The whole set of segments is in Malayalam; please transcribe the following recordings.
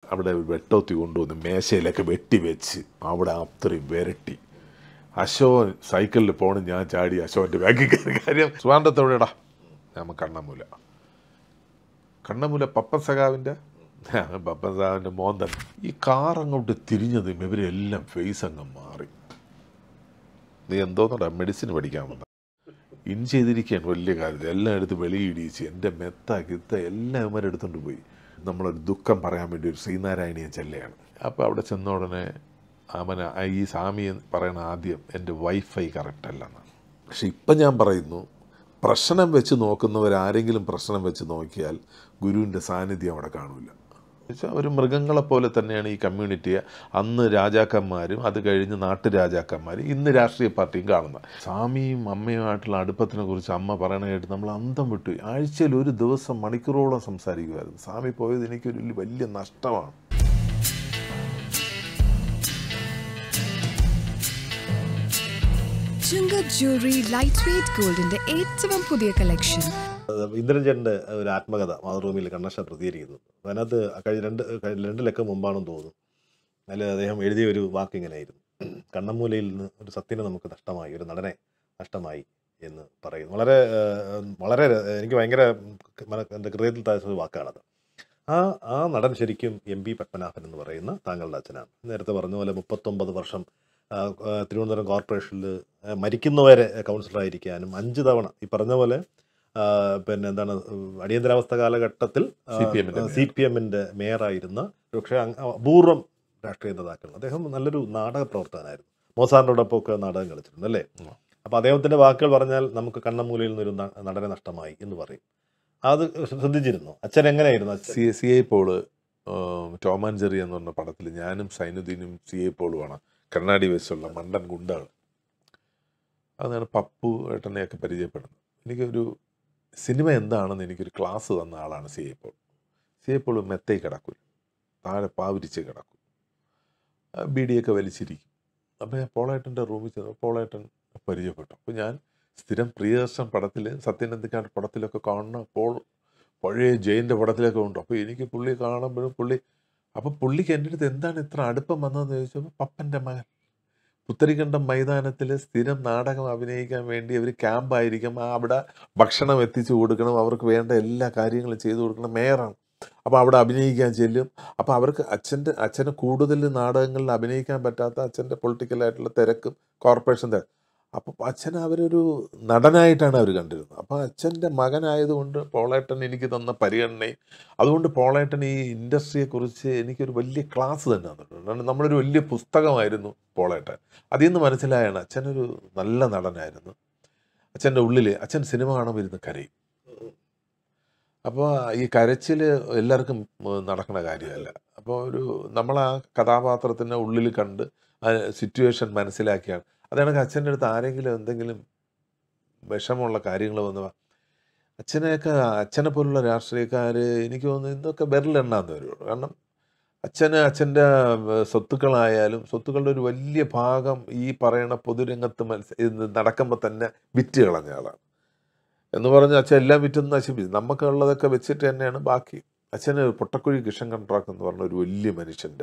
അവിടെ ഒരു വെട്ടോത്തി കൊണ്ടുവന്ന് മേശയിലൊക്കെ വെട്ടി വെച്ച് അവിടെ അത്രയും വിരട്ടി അശോകൻ സൈക്കിളിൽ പോകണം ഞാൻ ചാടി അശോകൻ്റെ ബാക്കിൽ കയറി കാര്യം സുവാണ്ടത്തോടെടാ ഞാൻ കണ്ണമൂല കണ്ണമൂല പപ്പൻ സഖാവിൻ്റെ പപ്പൻ സഖാവിൻ്റെ മോന്തൻ ഈ കാർ അങ്ങോട്ട് തിരിഞ്ഞതും ഇവരെല്ലാം ഫേസ് അങ്ങ് മാറി നീ എന്തോന്നടാ മെഡിസിൻ പഠിക്കാൻ വന്ന ഇൻ ചെയ്തിരിക്കുകയാണ് വലിയ കാര്യത്തിൽ എല്ലാം എടുത്ത് വെളിയിടിച്ച് എൻ്റെ മെത്ത കിത്ത എല്ലാം ഇവന്മാർ എടുത്തുകൊണ്ട് പോയി നമ്മളൊരു ദുഃഖം പറയാൻ വേണ്ടി ഒരു ശ്രീനാരായണീയ ചെല്ലയാണ് അപ്പോൾ അവിടെ ചെന്ന ഉടനെ അവന് ഈ സ്വാമി പറയണ ആദ്യം എൻ്റെ വൈഫൈ കറക്റ്റ് അല്ലെന്നാണ് പക്ഷെ ഇപ്പം ഞാൻ പറയുന്നു പ്രശ്നം വെച്ച് നോക്കുന്നവരാരെങ്കിലും പ്രശ്നം വെച്ച് നോക്കിയാൽ ഗുരുവിൻ്റെ സാന്നിധ്യം അവിടെ കാണില്ല എന്നുവെച്ചാൽ ഒരു മൃഗങ്ങളെ പോലെ തന്നെയാണ് ഈ കമ്മ്യൂണിറ്റിയെ അന്ന് രാജാക്കന്മാരും അത് കഴിഞ്ഞ് നാട്ടുരാജാക്കന്മാരും ഇന്ന് രാഷ്ട്രീയ പാർട്ടിയും കാണുന്നത് സ്വാമിയും അമ്മയുമായിട്ടുള്ള അടുപ്പത്തിനെ കുറിച്ച് അമ്മ പറയണ കേട്ട് നമ്മൾ അന്തം വിട്ടു ആഴ്ചയിൽ ഒരു ദിവസം മണിക്കൂറോളം സംസാരിക്കുമായിരുന്നു സ്വാമി പോയത് എനിക്കൊരു വലിയ നഷ്ടമാണ് ചുങ്കത് ജ്വല്ലറി ലൈറ്റ് വെയ്റ്റ് ഗോൾഡിന്റെ ഏറ്റവും പുതിയ കളക്ഷൻ ഇന്ദ്രൻചേട്ടൻ്റെ ഒരു ആത്മകഥ മാതൃഭൂമിയിൽ കണ്ണശ പ്രസിദ്ധീകരിക്കുന്നു അപ്പോൾ അതിനകത്ത് കഴിഞ്ഞ രണ്ട് കഴിഞ്ഞ രണ്ട് ലക്കം മുമ്പാണെന്ന് തോന്നുന്നു അതിൽ അദ്ദേഹം എഴുതിയ ഒരു വാക്ക് ഇങ്ങനെയായിരുന്നു കണ്ണമ്മൂലയിൽ നിന്ന് ഒരു സത്യനെ നമുക്ക് നഷ്ടമായി ഒരു നടനെ നഷ്ടമായി എന്ന് പറയുന്നു വളരെ ഏഹ്, വളരെ എനിക്ക് ഭയങ്കര മന- എൻ്റെ ഹൃദയത്തിൽ താഴ്ച ഒരു വാക്കാണത് ആ ആ നടൻ ശരിക്കും എം പി പത്മനാഭൻ എന്ന് പറയുന്ന താങ്കളുടെ അച്ഛനാണ് നേരത്തെ പറഞ്ഞ പോലെ മുപ്പത്തൊമ്പത് വർഷം ആ, ആ, തിരുവനന്തപുരം കോർപ്പറേഷനിൽ ആ, മരിക്കുന്നവരെ കൗൺസിലറായിരിക്കാനും അഞ്ച് തവണ ഈ പറഞ്ഞ പോലെ ആ, പിന്നെ എന്താണ് ഉം, അടിയന്തരാവസ്ഥ കാലഘട്ടത്തിൽ CPM ന്റെ സി പി എമ്മിൻ്റെ മേയറായിരുന്ന പക്ഷേ അങ്ങ് അപൂർവം രാഷ്ട്രീയ നേതാക്കൾ അദ്ദേഹം നല്ലൊരു നാടക പ്രവർത്തകനായിരുന്നു മോസാറിനോടൊപ്പം ഒക്കെ നാടകം കളിച്ചിട്ടുണ്ട് അല്ലേ ഉം. അപ്പോൾ അദ്ദേഹത്തിൻ്റെ വാക്കുകൾ പറഞ്ഞാൽ നമുക്ക് കണ്ണമൂലയിൽ നിന്നൊരു ന- നടനെ നഷ്ടമായി എന്ന് പറയും അത് ശ്രദ്ധിച്ചിരുന്നു അച്ഛൻ എങ്ങനെയായിരുന്നു അച്ഛൻ സി സി ഐ പോള് ഉം, ടോം ആൻഡ് ജെറി എന്ന് പറഞ്ഞ പടത്തിൽ ഞാനും സൈനുദ്ദീനും സി ഐ പോളുമാണ് കണ്ണാടി വെച്ചുള്ള മണ്ടൻ ഗുണ്ടകൾ അതാണ് പപ്പു ഏട്ടനെയൊക്കെ പരിചയപ്പെടുന്നത് എനിക്കൊരു സിനിമ എന്താണെന്ന് എനിക്കൊരു ക്ലാസ് തന്ന ആളാണ് C I Paul C I Paul മെത്തേ കിടക്കും താഴെ പാവിരിച്ച് കിടക്കും ആ ബീഡിയൊക്കെ വലിച്ചിരിക്കും അപ്പോൾ ഞാൻ പോളേട്ടൻ്റെ റൂമിൽ ചെന്നു പോളേട്ടൻ പരിചയപ്പെട്ടു അപ്പോൾ ഞാൻ സ്ഥിരം പ്രിയദർശൻ പടത്തിൽ സത്യനന്ദിക്കാണ്ട് പടത്തിലൊക്കെ കാണുന്ന പോൾ പഴയ ജയിൻ്റെ പടത്തിലൊക്കെ ഉണ്ട് അപ്പോൾ എനിക്ക് പുള്ളി കാണുമ്പോഴും പുള്ളി അപ്പോൾ പുള്ളിക്ക് എൻ്റെ അടുത്ത് എന്താണ് ഇത്ര അടുപ്പം വന്നതെന്ന് ചോദിച്ചപ്പോൾ പപ്പൻ്റെ മകൻ പുത്തരിക്കണ്ടം മൈതാനത്തിൽ സ്ഥിരം നാടകം അഭിനയിക്കാൻ വേണ്ടി അവർ ക്യാമ്പായിരിക്കും ആ അവിടെ ഭക്ഷണം എത്തിച്ചു കൊടുക്കണം അവർക്ക് വേണ്ട എല്ലാ കാര്യങ്ങളും ചെയ്തു കൊടുക്കണം മേയറാണ് അപ്പോൾ അവിടെ അഭിനയിക്കാൻ ചെല്ലും അപ്പോൾ അവർക്ക് അച്ഛൻ്റെ അച്ഛന് കൂടുതൽ നാടകങ്ങളിൽ അഭിനയിക്കാൻ പറ്റാത്ത അച്ഛൻ്റെ പൊളിറ്റിക്കലായിട്ടുള്ള തിരക്കും കോർപ്പറേഷൻ തിരക്ക് അപ്പോൾ അച്ഛൻ അവരൊരു നടനായിട്ടാണ് അവർ കണ്ടിരുന്നത് അപ്പോൾ അച്ഛൻ്റെ മകനായതുകൊണ്ട് പോളേട്ടൻ എനിക്ക് തന്ന പരിഗണനയും അതുകൊണ്ട് പോളേട്ടൻ ഈ ഇൻഡസ്ട്രിയെക്കുറിച്ച് എനിക്കൊരു വലിയ ക്ലാസ് തന്നെ തന്നിട്ടുണ്ട് കാരണം നമ്മളൊരു വലിയ പുസ്തകമായിരുന്നു പോളേട്ടൻ അതിൽ നിന്ന് മനസ്സിലായാണ് അച്ഛനൊരു നല്ല നടനായിരുന്നു അച്ഛൻ്റെ ഉള്ളിൽ അച്ഛൻ സിനിമ കാണുമ്പോൾ ഇരുന്ന് കരയും അപ്പോൾ ഈ കരച്ചിൽ എല്ലാവർക്കും ഉം, നടക്കുന്ന കാര്യമല്ല അപ്പോൾ ഒരു നമ്മൾ ആ കഥാപാത്രത്തിൻ്റെ ഉള്ളിൽ കണ്ട് ആ സിറ്റുവേഷൻ മനസ്സിലാക്കിയാണ് അതാണെങ്കിൽ അച്ഛൻ്റെ അടുത്ത് ആരെങ്കിലും എന്തെങ്കിലും വിഷമമുള്ള കാര്യങ്ങൾ വന്ന് പ- അച്ഛനെയൊക്കെ അച്ഛനെ പോലുള്ള രാഷ്ട്രീയക്കാർ എനിക്ക് തോന്നുന്നു ഇതൊക്കെ വിരലെണ്ണാന്ന് വരുള്ളൂ കാരണം അച്ഛന് അച്ഛൻ്റെ സ്വത്തുക്കളായാലും സ്വത്തുക്കളുടെ ഒരു വലിയ ഭാഗം ഈ പറയുന്ന പൊതുരംഗത്ത് മത്സ ഇത് നടക്കുമ്പോൾ തന്നെ വിറ്റ് കളഞ്ഞ ആളാണ് എന്ന് പറഞ്ഞ് അച്ഛൻ എല്ലാം വിറ്റൊന്നും നശിപ്പിച്ചു നമുക്കുള്ളതൊക്കെ വെച്ചിട്ട് തന്നെയാണ് ബാക്കി അച്ഛന് പൊട്ടക്കുഴി കിഷൻ കൺട്രാക്ട് എന്ന് പറഞ്ഞ ഒരു വലിയ മനുഷ്യൻ്റെ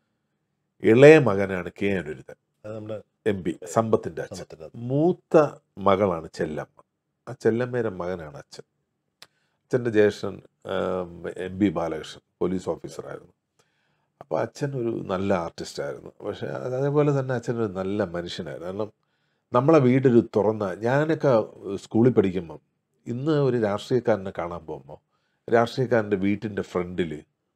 ഇളയ മകനാണ് കെ അനുരുദ്ധൻ അത് നമ്മുടെ എം പി സമ്പത്തിൻ്റെ അച്ഛൻ സമത്തിന്റെ മൂത്ത മകളാണ് ചെല്ലമ്മ ആ ചെല്ലമ്മയുടെ മകനാണ് അച്ഛൻ അച്ഛൻ്റെ ജ്യേഷ്ഠൻ എം ബി ബാലകൃഷ്ണൻ പോലീസ് ഓഫീസറായിരുന്നു അപ്പോൾ അച്ഛൻ ഒരു നല്ല ആർട്ടിസ്റ്റായിരുന്നു പക്ഷേ അത് അതേപോലെ തന്നെ അച്ഛൻ ഒരു നല്ല മനുഷ്യനായിരുന്നു കാരണം നമ്മളെ വീടൊരു തുറന്ന ഞാനൊക്കെ സ്കൂളിൽ പഠിക്കുമ്പം ഇന്ന് ഒരു രാഷ്ട്രീയക്കാരനെ കാണാൻ പോകുമ്പോൾ രാഷ്ട്രീയക്കാരൻ്റെ വീട്ടിൻ്റെ ഫ്രണ്ടിൽ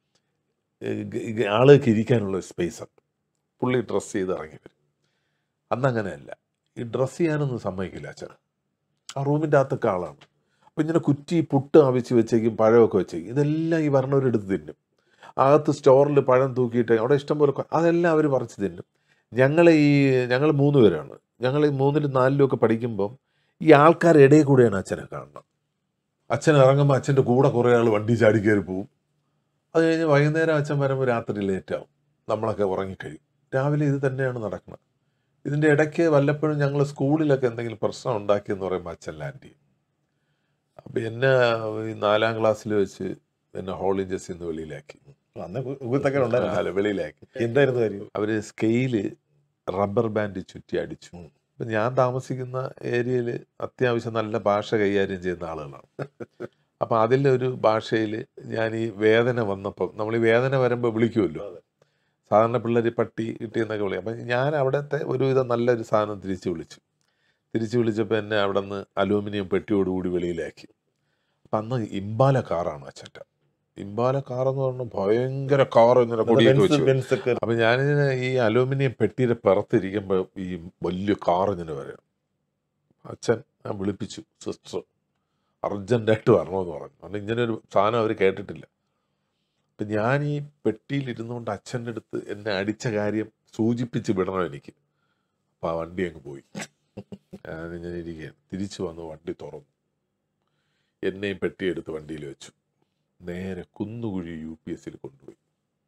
ആളുകൾക്ക് ഇരിക്കാനുള്ള സ്പേസ് ഉണ്ട് പുള്ളി ഡ്രസ്സ് ചെയ്ത് ഇറങ്ങി വരും അന്ന് അങ്ങനെയല്ല ഈ ഡ്രസ്സ് ചെയ്യാനൊന്നും സമ്മതിക്കില്ല അച്ഛൻ ആ റൂമിൻ്റെ അകത്തൊക്കെ ആളാണ് അപ്പം ഇങ്ങനെ കുറ്റി പുട്ട് ആവിച്ച് വെച്ചേക്കും പഴമൊക്കെ വെച്ചേക്കും ഇതെല്ലാം ഈ വരണവരെടുത്ത് തിന്നും അകത്ത് സ്റ്റോറിൽ പഴം തൂക്കിയിട്ട് അവിടെ ഇഷ്ടംപോലെ കൊ- അതെല്ലാം അവർ പറിച്ച് തിന്നും ഞങ്ങൾ ഈ ഞങ്ങൾ മൂന്ന് പേരാണ് ഞങ്ങൾ ഈ മൂന്നിലും നാലിലും ഒക്കെ പഠിക്കുമ്പം ഈ ആൾക്കാർ ഇടയിൽ കൂടെയാണ് അച്ഛനെ കാണുന്നത് അച്ഛൻ ഇറങ്ങുമ്പോൾ അച്ഛൻ്റെ കൂടെ കുറേ ആൾ വണ്ടി ചാടി കയറി പോവും അത് കഴിഞ്ഞ് വൈകുന്നേരം അച്ഛൻ വരുമ്പോൾ രാത്രി ലേറ്റാവും നമ്മളൊക്കെ ഉറങ്ങിക്കഴിയും രാവിലെ ഇത് തന്നെയാണ് നടക്കുന്നത് ഇതിൻ്റെ ഇടയ്ക്ക് വല്ലപ്പോഴും ഞങ്ങൾ സ്കൂളിലൊക്കെ എന്തെങ്കിലും പ്രശ്നം ഉണ്ടാക്കിയെന്ന് പറയുമ്പോൾ അച്ഛൻ ലാൻഡ് ചെയ്യും അപ്പം എന്നെ ഈ നാലാം ക്ലാസ്സിൽ വെച്ച് എന്നെ ഹോളി ജസ്സിൽ നിന്ന് വെളിയിലാക്കി അന്ന് കുത്തക്കെ ഉണ്ടായിരുന്നു അല്ല, വെളിയിലാക്കി എന്തായിരുന്നു കാര്യം അവർ സ്കെയില് റബ്ബർ ബാൻഡ് ചുറ്റി അടിച്ചു ഉം. ഇപ്പം ഞാൻ താമസിക്കുന്ന ഏരിയയിൽ അത്യാവശ്യം നല്ല ഭാഷ കൈകാര്യം ചെയ്യുന്ന ആളുകളാണ് അപ്പം അതിലൊരു ഭാഷയിൽ ഞാൻ ഈ വേദന വന്നപ്പം നമ്മൾ ഈ വേദന വരുമ്പോൾ വിളിക്കുമല്ലോ അതെ. സാധാരണ പിള്ളേർ പട്ടി കിട്ടിയെന്നൊക്കെ വിളിക്കും അപ്പം ഞാൻ അവിടുത്തെ ഒരുവിധം നല്ലൊരു സാധനം തിരിച്ച് വിളിച്ചു തിരിച്ച് വിളിച്ചപ്പോൾ എന്നെ അവിടെ നിന്ന് അലൂമിനിയം പെട്ടിയോടുകൂടി വെളിയിലാക്കി അപ്പം അന്ന് ഇമ്പാല കാറാണ് അച്ഛൻ്റെ ഇമ്പാല കാറെന്ന് പറഞ്ഞാൽ ഭയങ്കര കാർ ഇങ്ങനെ കൊടിയൊക്കെ ബെൻസ് വെച്ചു ബെൻസ് ഒക്കെ അപ്പൊ ഞാനിങ്ങനെ ഈ അലൂമിനിയം പെട്ടിയുടെ പുറത്തിരിക്കുമ്പോൾ ഈ വലിയ കാർ ഇങ്ങനെ വരും അച്ഛൻ ഞാൻ വിളിപ്പിച്ചു സിസ്റ്റർ അർജന്റായിട്ട് വരണമെന്ന് പറഞ്ഞു കാരണം ഇങ്ങനെ ഒരു സാധനം അവർ കേട്ടിട്ടില്ല അപ്പൊ ഞാൻ ഈ പെട്ടിയിൽ ഇരുന്നുകൊണ്ട് അച്ഛൻ്റെ അടുത്ത് എന്നെ അടിച്ച കാര്യം സൂചിപ്പിച്ച് വിടണം എനിക്ക് അപ്പൊ ആ വണ്ടി അങ്ങ് പോയി ഞാനിങ്ങനെ ഇരിക്കുകയാണ് തിരിച്ചു വന്ന് വണ്ടി തുറന്നു എന്നെയും പെട്ടിയെടുത്ത് വണ്ടിയിൽ വെച്ചു നേരെ കുന്നുകുഴി യു പി എസിൽ കൊണ്ടുപോയി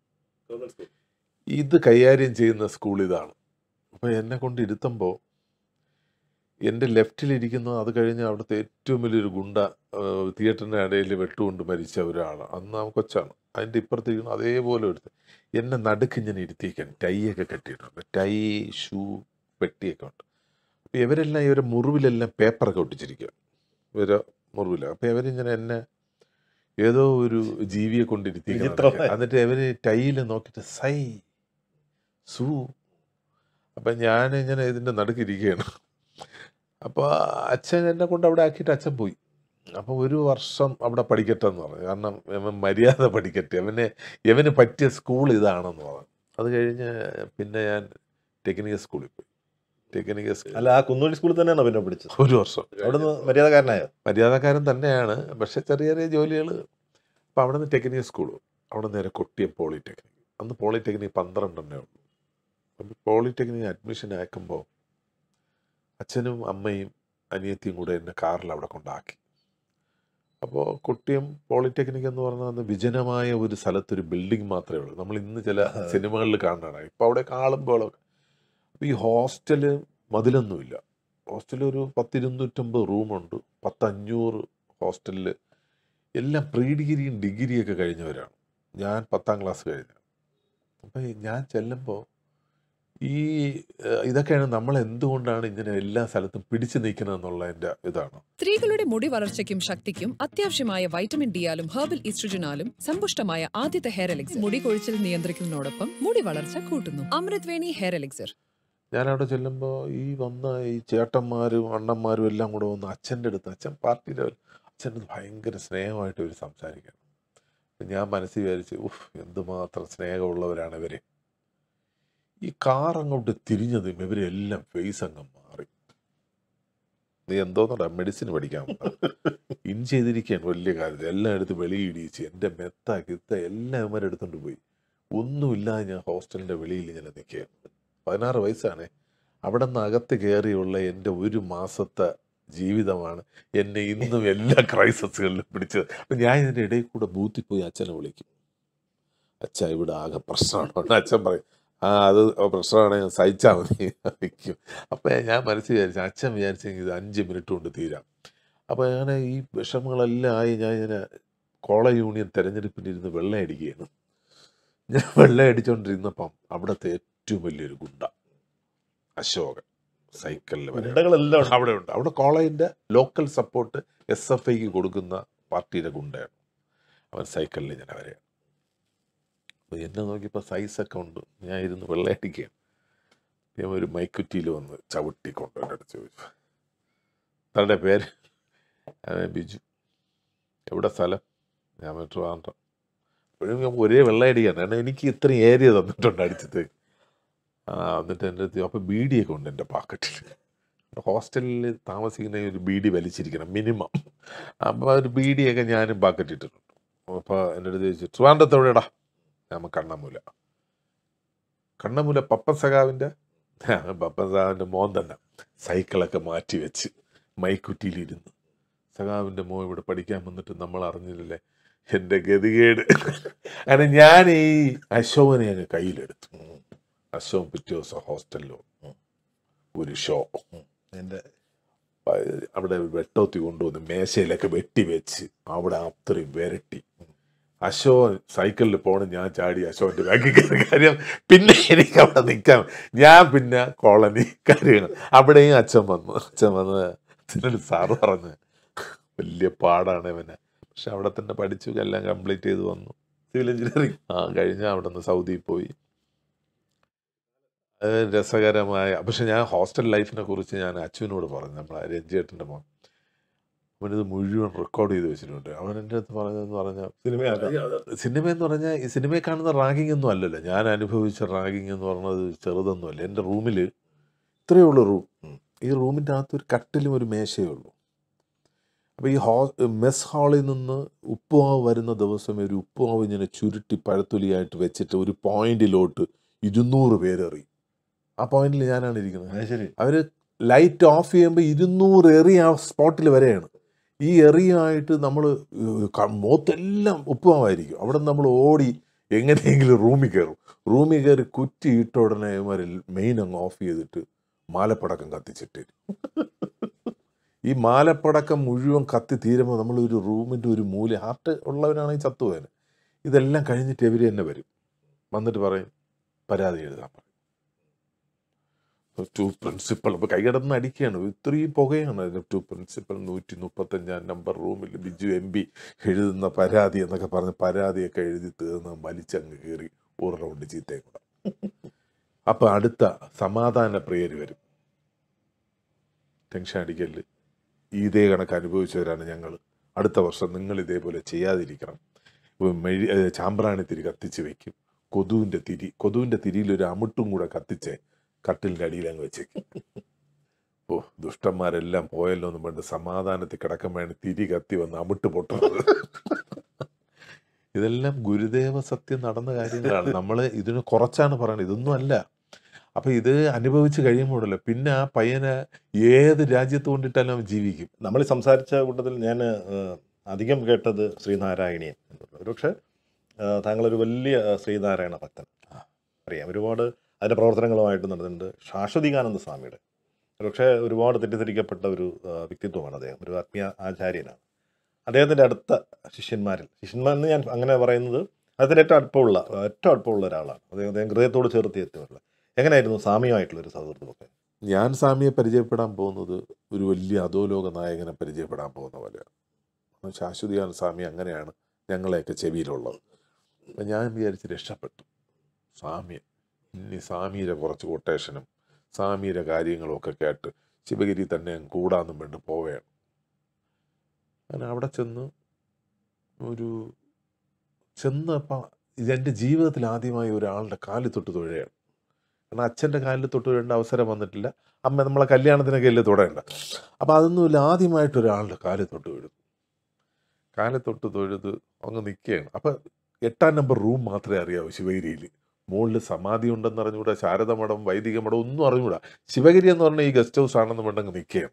ഇത് കൈകാര്യം ചെയ്യുന്ന സ്കൂൾ ഇതാണ് അപ്പോൾ എന്നെ കൊണ്ട് ഇരുത്തുമ്പോൾ എൻ്റെ ലെഫ്റ്റിലിരിക്കുന്ന അത് കഴിഞ്ഞ് അവിടുത്തെ ഏറ്റവും വലിയൊരു ഗുണ്ട ഏഹ്, തിയേറ്ററിൻ്റെ ഇടയിൽ വെട്ടുകൊണ്ട് മരിച്ച ഒരാളാണ് അന്ന് ആ കൊച്ചാണ് അതിൻ്റെ ഇപ്പുറത്തിരിക്കുന്ന അതേപോലെ എടുത്ത് എന്നെ നടുക്ക് ഇങ്ങനെ ഇരുത്തിയിരിക്കാൻ ടൈയൊക്കെ കെട്ടിയിട്ടുണ്ട് ടൈ ഷൂ പെട്ടിയൊക്കെ ഉണ്ട് അപ്പോൾ ഇവരെല്ലാം ഇവരെ മുറിവിലെല്ലാം പേപ്പറൊക്കെ ഒട്ടിച്ചിരിക്കുക ഇവരെ മുറിവില്ല അപ്പോൾ ഇവരിങ്ങനെ എന്നെ ഏതോ ഒരു ജീവിയെ കൊണ്ടിരുത്തിയിരിക്കുന്നു വിചിത്രമായ. എന്നിട്ട് ഇവര് ടൈയിൽ നോക്കിയിട്ട് സൈ സു അപ്പം ഞാൻ ഇങ്ങനെ ഇതിൻ്റെ നടുക്കിരിക്കുകയാണ് അപ്പോൾ അച്ഛൻ എന്നെ കൊണ്ട് അവിടെ ആക്കിയിട്ട് അച്ഛൻ പോയി അപ്പോൾ ഒരു വർഷം അവിടെ പഠിക്കട്ടെ എന്ന് പറഞ്ഞു കാരണം ഇവൻ മര്യാദ പഠിക്കട്ടെ അവന് ഇവന് പറ്റിയ സ്കൂൾ ഇതാണെന്ന് പറഞ്ഞു അത് കഴിഞ്ഞ് പിന്നെ ഞാൻ ടെക്നിക്കൽ സ്കൂളിൽ പോയി ടെക്നിക്കൽ സ്കൂൾ അല്ല ആ കുന്നൂരി സ്കൂളിൽ തന്നെയാണോ പിന്നെ പഠിച്ചത് ഒരു വർഷം അവിടെ നിന്ന് മര്യാദക്കാരനായോ മര്യാദക്കാരൻ തന്നെയാണ് പക്ഷെ ചെറിയ ചെറിയ ജോലികൾ അപ്പോൾ അവിടെ നിന്ന് ടെക്നിക്കൽ സ്കൂൾ അവിടെ നേരെ കൊട്ടിയം പോളിടെക്നിക് അന്ന് പോളിടെക്നിക് പന്ത്രണ്ടെണ്ണേ ഉള്ളൂ അപ്പം പോളിടെക്നിക് അഡ്മിഷൻ അയക്കുമ്പോൾ അച്ഛനും അമ്മയും അനിയത്തിയും കൂടെ എന്നെ കാറിൽ അവിടെ കൊണ്ടാക്കി അപ്പോൾ കൊട്ടിയം പോളിടെക്നിക് എന്ന് പറഞ്ഞാൽ അന്ന് വിജനമായ ഒരു സ്ഥലത്തൊരു ബിൽഡിംഗ് മാത്രമേ ഉള്ളൂ നമ്മൾ ഇന്ന് ചില സിനിമകളിൽ കാണാനാണ് ഇപ്പോൾ അവിടെ കാണുമ്പോൾ അപ്പോൾ ഈ ഹോസ്റ്റല് മതിലൊന്നുമില്ല ഹോസ്റ്റലിൽ ഒരു പത്തിരുന്നൂറ്റമ്പത് റൂമുണ്ട് പത്തഞ്ഞൂറ് ഹോസ്റ്റലിൽ എല്ലാം പ്രീ ഡിഗ്രിയും ഡിഗ്രിയൊക്കെ കഴിഞ്ഞവരാണ് ഞാൻ പത്താം ക്ലാസ് കഴിഞ്ഞ അപ്പം ഞാൻ ചെല്ലുമ്പോൾ ഈ ഏഹ്, ഇതൊക്കെയാണ് നമ്മൾ എന്തുകൊണ്ടാണ് ഇങ്ങനെ എല്ലാ സ്ഥലത്തും പിടിച്ചു നിൽക്കുന്നത് എന്നുള്ളതിൻ്റെ ഇതാണ് സ്ത്രീകളുടെ മുടി വളർച്ചയ്ക്കും ശക്തിക്കും അത്യാവശ്യമായ വൈറ്റമിൻ ഡിയാലും ഹെർബൽ ഈസ്ട്രജനാലും സമ്പുഷ്ടമായ ആദ്യത്തെ ഹെയർ എലിക്സർ മുടി കൊഴിച്ചിൽ നിയന്ത്രിക്കുന്നതിനോടൊപ്പം മുടി വളർച്ച കൂട്ടുന്നു അമൃത് വേണി ഹെയർ എലിക്സർ ഞാനവിടെ ചെല്ലുമ്പോൾ ഈ വന്ന ഈ ചേട്ടന്മാരും അണ്ണന്മാരും എല്ലാം കൂടെ വന്ന് അച്ഛൻ്റെ അടുത്ത് അച്ഛൻ പാർട്ടിയുടെ അച്ഛൻ്റെ അടുത്ത് ഭയങ്കര സ്നേഹമായിട്ട് ഇവർ സംസാരിക്കണം അപ്പം ഞാൻ മനസ്സിൽ വിചാരിച്ച് ഉഫ് എന്തുമാത്രം സ്നേഹമുള്ളവരാണ് ഇവര് ഈ കാർ അങ്ങോട്ട് തിരിഞ്ഞതും ഇവരെല്ലാം ഫേസ് അങ്ങ് മാറി നീ എന്തോന്നടാ മെഡിസിൻ പഠിക്കാൻ ഇൻ ചെയ്തിരിക്കുകയാണ് വലിയ കാര്യത്തിൽ എല്ലാം എടുത്ത് വെളിയിടിച്ച് എൻ്റെ മെത്ത കിത്ത എല്ലാം ഇവരെ എടുത്തുകൊണ്ട് പോയി ഒന്നുമില്ലാതെ ഞാൻ ഹോസ്റ്റലിൻ്റെ വെളിയിൽ ഇങ്ങനെ നിൽക്കുകയാണ് പതിനാറ് വയസ്സാണ് അവിടെ നിന്ന് അകത്ത് കയറിയുള്ള എൻ്റെ ഒരു മാസത്തെ ജീവിതമാണ് എന്നെ ഇന്നും എല്ലാ ക്രൈസസുകളിലും പിടിച്ചത് അപ്പം ഞാൻ ഇതിൻ്റെ ഇടയിൽ കൂടെ ബൂത്തിൽ പോയി അച്ഛനെ വിളിക്കും അച്ഛ ഇവിടെ ആകെ പ്രശ്നമാണ് ഉടനെ അച്ഛൻ പറയും ആ അത് പ്രശ്നമാണെങ്കിൽ സഹിച്ചാൽ മതി വയ്ക്കും അപ്പം ഞാൻ മനസ്സിൽ വിചാരിച്ചു അച്ഛൻ വിചാരിച്ചെങ്കിൽ ഇത് അഞ്ച് മിനിറ്റ് കൊണ്ട് തീരാം അപ്പോൾ ഞാൻ ഈ വിഷമങ്ങളെല്ലാം ആയി ഞാൻ ഇങ്ങനെ കോളേജ് യൂണിയൻ തെരഞ്ഞെടുപ്പിനിരുന്ന് വെള്ളം അടിക്കുകയാണ് ഞാൻ വെള്ളം അടിച്ചുകൊണ്ടിരുന്നപ്പം അവിടുത്തെ ഏറ്റവും വലിയൊരു ഗുണ്ട അശോകൻ സൈക്കിളിൽ വരെ ഗുണ്ടകളെല്ലാം ഉണ്ട്. അവിടെ ഉണ്ട് അവിടെ കോളേജിൻ്റെ ലോക്കൽ സപ്പോർട്ട് എസ് എഫ് ഐക്ക് കൊടുക്കുന്ന പാർട്ടിയുടെ ഗുണ്ടയാണ് അവൻ സൈക്കിളിൽ ഇങ്ങനെ വരെയാണ് അപ്പോൾ എന്നെ നോക്കിയപ്പോൾ സൈസൊക്കെ ഉണ്ട് ഞാൻ ഇരുന്ന് വെള്ളയടിക്കുകയാണ് ഞാൻ ഒരു മൈക്കുറ്റിയിൽ വന്ന് ചവിട്ടിക്കൊണ്ട് എൻ്റെ അടുത്ത് ചോദിച്ചു തൻ്റെ പേര് ഞാൻ ബിജു എവിടെ സ്ഥലം ഞാൻ ട്രിവാൻഡ്രം അപ്പോഴും ഞാൻ ഒരേ വെള്ളയടിക്കാണ് കാരണം എനിക്ക് ഇത്രയും ഏരിയ തന്നിട്ടുണ്ട് അടിച്ചത്തേക്ക് ആ എന്നിട്ട് എൻ്റെ അടുത്ത് അപ്പോൾ ബീഡിയൊക്കെ ഉണ്ട് എൻ്റെ പാക്കറ്റിൽ ഹോസ്റ്റലിൽ താമസിക്കുന്ന ഒരു ബീഡി വലിച്ചിരിക്കണം മിനിമം അപ്പോൾ ഒരു ബീഡിയൊക്കെ ഞാനും പാക്കറ്റ് ഇട്ടിട്ടുണ്ട് അപ്പോൾ എൻ്റെ അടുത്ത് ചോദിച്ചു ട്രിവാൻഡ്രത്ത് എവിടെടാ ഞാൻ കണ്ണമൂല കണ്ണമൂല പപ്പൻ സഖാവിൻ്റെ പപ്പൻ സഖാവിൻ്റെ മോൻ തന്നെ സൈക്കിളൊക്കെ മാറ്റി വെച്ച് മൈക്കുറ്റിയിലിരുന്ന് സഖാവിൻ്റെ മോൻ ഇവിടെ പഠിക്കാൻ വന്നിട്ട് നമ്മൾ അറിഞ്ഞില്ലല്ലേ എൻ്റെ ഗതികേട് കാരണം ഞാൻ ഈ അശോകനെ അങ്ങ് കയ്യിലെടുത്തു അശോകൻ പിറ്റേ ദിവസം ഹോസ്റ്റലിൽ വന്നു ഒരു ഷോ എൻ്റെ അവിടെ വെട്ടോത്തി കൊണ്ടുവന്ന് മേശയിലൊക്കെ വെട്ടി വെച്ച് അവിടെ അത്രയും വിരട്ടി അശോകൻ സൈക്കിളിൽ പോകണം ഞാൻ ചാടി അശോകൻ്റെ ബാക്കിൽ കയറി കാര്യം പിന്നെ എനിക്ക് അവിടെ നിൽക്കാം ഞാൻ പിന്നെ കോളനി കാര്യങ്ങൾ അവിടെയും അച്ഛൻ വന്നു അച്ഛൻ വന്ന് അച്ഛനൊരു സാറ് പറഞ്ഞ് വലിയ പാടാണ് ഇവനെ പക്ഷെ അവിടെ തന്നെ പഠിച്ചു എല്ലാം കംപ്ലീറ്റ് ചെയ്ത് വന്നു സിവിൽ എഞ്ചിനീയറിംഗ് ആ കഴിഞ്ഞ അവിടെ നിന്ന് സൗദിയിൽ പോയി അത് രസകരമായ പക്ഷെ ഞാൻ ഹോസ്റ്റൽ ലൈഫിനെ കുറിച്ച് ഞാൻ അച്ഛനോട് പറഞ്ഞു നമ്മളെ രഞ്ജേട്ടൻ്റെ മോൻ അവനിത് മുഴുവൻ റെക്കോർഡ് ചെയ്ത് വെച്ചിട്ടുണ്ട് അവൻ എൻ്റെ അടുത്ത് പറഞ്ഞതെന്ന് പറഞ്ഞാൽ സിനിമയാക്കാം സിനിമ എന്ന് പറഞ്ഞാൽ ഈ സിനിമയിൽ കാണുന്ന റാഗിംഗ് ഒന്നും അല്ലല്ലോ ഞാൻ അനുഭവിച്ച റാഗിംഗ് എന്ന് പറയുന്നത് ചെറുതൊന്നുമല്ല എൻ്റെ റൂമിൽ ഇത്രയേ ഉള്ളൂ റൂം ഈ റൂമിൻ്റെ അകത്ത് ഒരു കട്ടിലും ഒരു മേശയേ ഉള്ളൂ അപ്പോൾ ഈ ഹോ മെസ് ഹാളിൽ നിന്ന് ഉപ്പുമാവ് വരുന്ന ദിവസം ഒരു ഉപ്പുമാവ് ഇങ്ങനെ ചുരുട്ടി പഴത്തൊലിയായിട്ട് വെച്ചിട്ട് ഒരു പോയിന്റിലോട്ട് ഇരുന്നൂറ് പേരെറി ആ പോയിന്റിൽ ഞാനാണ് ഇരിക്കുന്നത് അത് ശരി അവർ ലൈറ്റ് ഓഫ് ചെയ്യുമ്പോൾ ഇരുന്നൂറ് എറി ആ സ്പോട്ടിൽ വരെയാണ് ഈ എറിയായിട്ട് നമ്മൾ മുഖത്തെല്ലാം ഉപ്പുമാവായിരിക്കും അവിടെ നമ്മൾ ഓടി എങ്ങനെയെങ്കിലും റൂമിൽ കയറും റൂമിൽ കയറി കുറ്റി ഇട്ട ഉടനെ ഇവന്മാർ മെയിൻ അങ്ങ് ഓഫ് ചെയ്തിട്ട് മാലപ്പടക്കം കത്തിച്ചിട്ട് ഈ മാലപ്പടക്കം മുഴുവൻ കത്തി തീരുമ്പോൾ നമ്മൾ ഒരു റൂമിൻ്റെ ഒരു മൂല ഹാർട്ട് ഉള്ളവനാണെങ്കിൽ ചത്തുപോയന് ഇതെല്ലാം കഴിഞ്ഞിട്ട് ഇവർ തന്നെ വരും വന്നിട്ട് പറയും പരാതി എഴുതാൻ പറയും ടു പ്രിൻസിപ്പൽ അപ്പോൾ കൈകടന്ന് അടിക്കുകയാണ് ഇത്രയും പുകയാണ് ടു പ്രിൻസിപ്പൽ നൂറ്റി മുപ്പത്തഞ്ചാം നമ്പർ റൂമിൽ ബിജു എം പി എഴുതുന്ന പരാതി എന്നൊക്കെ പറഞ്ഞ് പരാതിയൊക്കെ എഴുതി തീർന്ന് വലിച്ചങ്ങ് കയറി ഒരു റൗണ്ട് ചീത്തയും കൂടെ അപ്പോൾ അടുത്ത സമാധാന പ്രിയർ വരും ടെൻഷൻ അടിക്കല് ഇതേ കണക്ക് അനുഭവിച്ചവരാണ് ഞങ്ങൾ അടുത്ത വർഷം നിങ്ങൾ ഇതേപോലെ ചെയ്യാതിരിക്കണം ഇപ്പൊ മെഴി ഏ, ചാമ്പ്രാണി തിരി കത്തിച്ച് വെക്കും കൊതുവിൻ്റെ തിരി കൊതുവിൻ്റെ തിരിയിൽ ഒരു അമിട്ടും കൂടെ കത്തിച്ച് കട്ടിലിൻ്റെ അടിയിൽ അങ്ങ് വെച്ചേക്കും ഓ ദുഷ്ടന്മാരെല്ലാം പോയല്ലോ എന്ന് പണ്ട് സമാധാനത്തിൽ കിടക്കാൻ വേണ്ടി തിരി കത്തി വന്ന് അമിട്ട് പൊട്ടുന്നത് ഇതെല്ലാം ഗുരുദേവ സത്യം നടന്ന കാര്യങ്ങളാണ് നമ്മൾ ഇതിന് കുറച്ചാണ് പറയുന്നത് ഇതൊന്നും അല്ല അപ്പൊ ഇത് അനുഭവിച്ച് കഴിയുമ്പോഴല്ലോ പിന്നെ ആ പയ്യനെ ഏത് രാജ്യത്ത് കൊണ്ടിട്ടാലും അവൻ ജീവിക്കും നമ്മൾ ഈ സംസാരിച്ച കൂട്ടത്തിൽ ഞാൻ അധികം കേട്ടത് ശ്രീനാരായണീയൻ ഒരുപക്ഷെ ആ, താങ്കളൊരു വലിയ ആ, ശ്രീനാരായണ ഭക്തൻ അറിയാം ഒരുപാട് അതിൻ്റെ പ്രവർത്തനങ്ങളുമായിട്ട് നടന്നിട്ടുണ്ട് ശാശ്വതികാനന്ദ സ്വാമിയുടെ ഒരുപക്ഷെ ഒരുപാട് തെറ്റിദ്ധരിക്കപ്പെട്ട ഒരു ആ, വ്യക്തിത്വമാണ് അദ്ദേഹം ഒരു ആത്മീയ ആചാര്യനാണ് അദ്ദേഹത്തിൻ്റെ അടുത്ത ശിഷ്യന്മാരിൽ ശിഷ്യന്മാരെന്ന് ഞാൻ അങ്ങനെ പറയുന്നത് അദ്ദേഹത്തിന് ഏറ്റവും അടുപ്പമുള്ള ഏറ്റവും അടുപ്പമുള്ള ഒരാളാണ് അദ്ദേഹം അദ്ദേഹം ഹൃദയത്തോട് ചേർത്ത് എത്തിയുള്ള എങ്ങനെയായിരുന്നു സ്വാമിയുമായിട്ടുള്ള ഒരു സൗഹൃദമൊക്കെ ഞാൻ സ്വാമിയെ പരിചയപ്പെടാൻ പോകുന്നത് ഒരു വലിയ അധോലോക നായകനെ പരിചയപ്പെടാൻ പോകുന്ന പോലെയാണ് അപ്പം ശാശ്വതികാന സ്വാമി അങ്ങനെയാണ് ഞങ്ങളെയൊക്കെ ചെവിയിലുള്ളത് അപ്പം ഞാൻ വിചാരിച്ച് രക്ഷപ്പെട്ടു സ്വാമി ഇനി സ്വാമിയുടെ കുറച്ച് കൊട്ടേഷനും സ്വാമിയുടെ കാര്യങ്ങളും ഒക്കെ കേട്ട് ശിവഗിരി തന്നെ അങ്ങ് കൂടാന്നും വേണ്ടി പോവുകയാണ് അങ്ങനെ അവിടെ ചെന്ന് ഒരു ചെന്നപ്പം ഇതെൻ്റെ ജീവിതത്തിൽ ആദ്യമായി ഒരാളുടെ കാലിൽ തൊട്ട് തൊഴുകയാണ് കാരണം അച്ഛൻ്റെ കാലിൽ തൊട്ട് തൊഴേണ്ട അവസരം വന്നിട്ടില്ല അമ്മ നമ്മളെ കല്യാണത്തിനൊക്കെ അല്ലേ തൊടേണ്ട അപ്പം അതൊന്നുമില്ല ആദ്യമായിട്ട് ഒരാളുടെ കാലിൽ തൊട്ട് തൊഴുതു കാലിൽ തൊട്ട് തൊഴുത് അങ്ങ് നിൽക്കുകയാണ് അപ്പം എട്ടാം നമ്പർ റൂം മാത്രമേ അറിയാവൂ ശിവഗിരിയിൽ മുകളിൽ സമാധി ഉണ്ടെന്ന് അറിഞ്ഞുകൂടാ ശാരദ മഠം വൈദിക മഠം ഒന്നും അറിഞ്ഞുകൂടാ ശിവഗിരി എന്ന് പറഞ്ഞാൽ ഈ ഗസ്റ്റ് ഹൗസ് ആണെന്ന് വേണ്ടങ്ങ് നിൽക്കുകയാണ്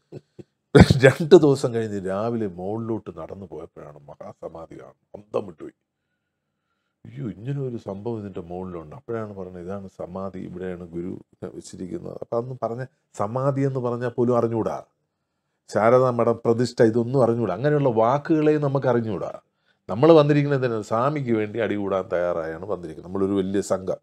രണ്ട് ദിവസം കഴിഞ്ഞ് രാവിലെ മുകളിലോട്ട് നടന്നു പോയപ്പോഴാണ് മഹാസമാധി കാണുന്നത് അന്തം വിട്ടുപോയി അയ്യോ ഇങ്ങനെ ഒരു സംഭവം ഇതിൻ്റെ മുകളിലുണ്ട് അപ്പോഴാണ് പറഞ്ഞത് ഇതാണ് സമാധി ഇവിടെയാണ് ഗുരു വെച്ചിരിക്കുന്നത് അപ്പം അന്ന് പറഞ്ഞ സമാധി എന്ന് പറഞ്ഞാൽ പോലും അറിഞ്ഞുകൂടാ ശാരദാ മഠം പ്രതിഷ്ഠ ഇതൊന്നും അറിഞ്ഞുകൂടാ അങ്ങനെയുള്ള വാക്കുകളെ നമുക്ക് അറിഞ്ഞുകൂടാ നമ്മൾ വന്നിരിക്കുന്നത് തന്നെ സ്വാമിക്ക് വേണ്ടി അടികൂടാൻ തയ്യാറായാണ് വന്നിരിക്കുന്നത് നമ്മളൊരു വലിയ സംഘം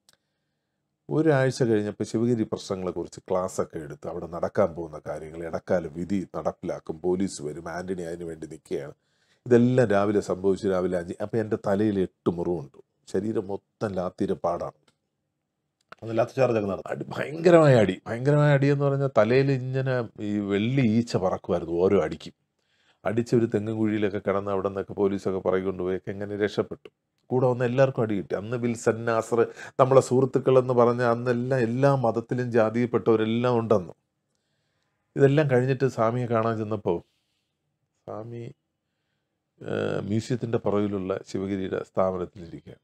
ഒരാഴ്ച കഴിഞ്ഞപ്പോൾ ശിവഗിരി പ്രശ്നങ്ങളെക്കുറിച്ച് ക്ലാസ്സൊക്കെ എടുത്ത് അവിടെ നടക്കാൻ പോകുന്ന കാര്യങ്ങൾ ഇടക്കാല വിധി നടപ്പിലാക്കും പോലീസ് വരും ആൻ്റണി അതിന് വേണ്ടി നിൽക്കുകയാണ് ഇതെല്ലാം രാവിലെ സംഭവിച്ചു രാവിലെ അഞ്ച് അപ്പം എൻ്റെ തലയിൽ എട്ട് മുറിവുണ്ട് ശരീരം മൊത്തം ലാത്തിര പാടാണ് അതില്ലാത്ത ചാർജൊക്കെ നടത്തും അടി ഭയങ്കരമായ അടി ഭയങ്കരമായ അടി എന്ന് പറഞ്ഞാൽ തലയിൽ ഇങ്ങനെ ഈ വെള്ളി ഈച്ച പറക്കുമായിരുന്നു ഓരോ അടിക്കും അടിച്ച് ഒരു തെങ്ങും കുഴിയിലൊക്കെ കിടന്ന് അവിടെ നിന്നൊക്കെ പോലീസൊക്കെ പറയിക്കൊണ്ട് പോയൊക്കെ എങ്ങനെ രക്ഷപ്പെട്ടു കൂടെ വന്ന് എല്ലാവർക്കും അടി കിട്ടി അന്ന് വിൽസൺ നാസർ നമ്മളെ സുഹൃത്തുക്കൾ എന്ന് പറഞ്ഞ അന്നെല്ലാം എല്ലാ മതത്തിലും ജാതിയിൽപ്പെട്ടവരെല്ലാം ഉണ്ടെന്ന് ഇതെല്ലാം കഴിഞ്ഞിട്ട് സ്വാമിയെ കാണാൻ ചെന്നപ്പോൾ സ്വാമി മ്യൂസിയത്തിൻ്റെ പുറകിലുള്ള ശിവഗിരിയുടെ സ്ഥാപനത്തിലിരിക്കുകയാണ്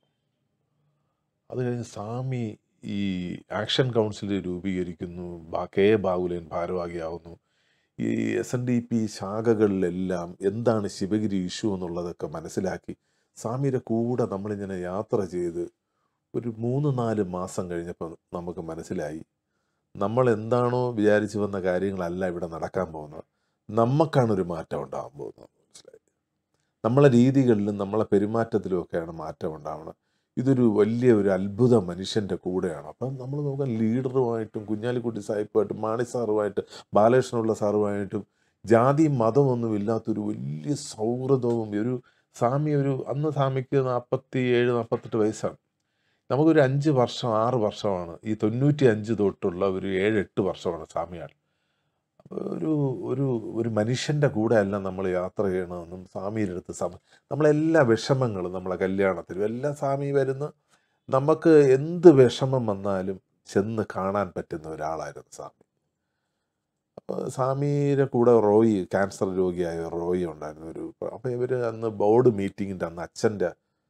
അത് കഴിഞ്ഞ് സ്വാമി ഈ ആക്ഷൻ കൗൺസിൽ രൂപീകരിക്കുന്നു ബാ- കെ എ ബാഹുലൻ ഭാരവാഹിയാവുന്നു ഈ എസ് എൻ ഡി പി ശാഖകളിലെല്ലാം എന്താണ് ശിവഗിരി ഇഷ്യൂ എന്നുള്ളതൊക്കെ മനസ്സിലാക്കി സ്വാമിയുടെ കൂടെ നമ്മളിങ്ങനെ യാത്ര ചെയ്ത് ഒരു മൂന്ന് നാല് മാസം കഴിഞ്ഞപ്പോൾ നമുക്ക് മനസ്സിലായി നമ്മൾ എന്താണോ വിചാരിച്ചു വന്ന കാര്യങ്ങളല്ല ഇവിടെ നടക്കാൻ പോകുന്നത് നമുക്കാണ് ഒരു മാറ്റം ഉണ്ടാകാൻ പോകുന്നത് മനസ്സിലായി നമ്മളെ രീതികളിലും നമ്മളെ പെരുമാറ്റത്തിലും ഒക്കെയാണ് മാറ്റം ഉണ്ടാവണം ഇതൊരു വലിയ ഒരു അത്ഭുത മനുഷ്യൻ്റെ കൂടെയാണ് അപ്പം നമ്മൾ നോക്കാൻ ലീഡറുമായിട്ടും കുഞ്ഞാലിക്കുട്ടി സാഹിബുമായിട്ടും മാണി സാറുമായിട്ട് ബാലകൃഷ്ണനുള്ള സാറുമായിട്ടും ജാതിയും മതമൊന്നും ഇല്ലാത്തൊരു വലിയ സൗഹൃദവും ഒരു സ്വാമി ഒരു അന്ന് സ്വാമിക്ക് നാൽപ്പത്തി ഏഴ് നാൽപ്പത്തെട്ട് വയസ്സാണ് നമുക്കൊരു അഞ്ച് വർഷം ആറ് വർഷമാണ് ഈ തൊണ്ണൂറ്റി അഞ്ച് തൊട്ടുള്ള ഒരു ഏഴ് എട്ട് വർഷമാണ് സ്വാമിയാൾ ഒരു ഒരു ഒരു മനുഷ്യൻ്റെ കൂടെ അല്ല നമ്മൾ യാത്ര ചെയ്യണമെന്നും സ്വാമിയുടെ അടുത്ത് സമ നമ്മളെല്ലാ വിഷമങ്ങളും നമ്മളെ കല്യാണത്തിലും എല്ലാം സ്വാമി വരുന്ന നമുക്ക് എന്ത് വിഷമം വന്നാലും ചെന്ന് കാണാൻ പറ്റുന്ന ഒരാളായിരുന്നു സ്വാമി അപ്പോൾ സ്വാമിയുടെ കൂടെ റോയി ക്യാൻസർ രോഗിയായ റോയി ഉണ്ടായിരുന്നു ഒരു അപ്പോൾ ഇവർ അന്ന് ബോർഡ് മീറ്റിങ്ങിൻ്റെ അന്ന് അച്ഛൻ്റെ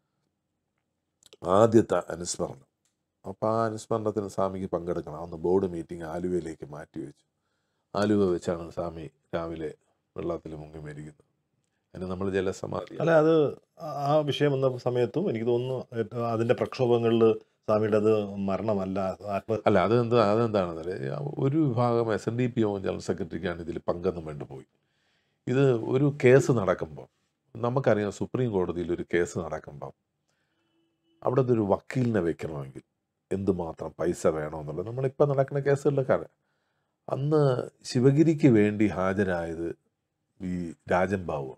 ആദ്യത്തെ അനുസ്മരണം അപ്പോൾ ആ അനുസ്മരണത്തിന് സ്വാമിക്ക് പങ്കെടുക്കണം അന്ന് ബോർഡ് മീറ്റിംഗ് ആലുവയിലേക്ക് മാറ്റി വെച്ചു ആലുവ വെച്ചാണ് സ്വാമി രാവിലെ വെള്ളത്തിൽ മുങ്ങി മരിക്കുന്നത് അതിന് നമ്മൾ ജലസമാധി അല്ല അത് ആ- ആ വിഷയം വന്ന സമയത്തും എനിക്ക് തോന്നുന്നു ഏറ്റവും അതിന്റെ പ്രക്ഷോഭങ്ങളിൽ സ്വാമിയുടെ അത് മരണമല്ല ആത്മ അല്ല അതെന്താ അതെന്താണെന്നല്ലേ ഒരു വിഭാഗം എസ് എൻ ഡി പി ഒ ജനറൽ സെക്രട്ടറിക്കാണ് ഇതിൽ പങ്കെന്നും വേണ്ടി പോയി ഇത് ഒരു കേസ് നടക്കുമ്പോൾ നമുക്കറിയാം സുപ്രീം കോടതിയിൽ ഒരു കേസ് നടക്കുമ്പോൾ അവിടെ ഒരു വക്കീലിനെ വെക്കണമെങ്കിൽ എന്തുമാത്രം പൈസ വേണമെന്നുള്ളത് നമ്മളിപ്പോൾ നടക്കുന്ന കേസുകളിലൊക്കെ അറിയാം അന്ന് ശിവഗിരിക്ക് വേണ്ടി ഹാജരായത് ഈ രാജൻ ബാബു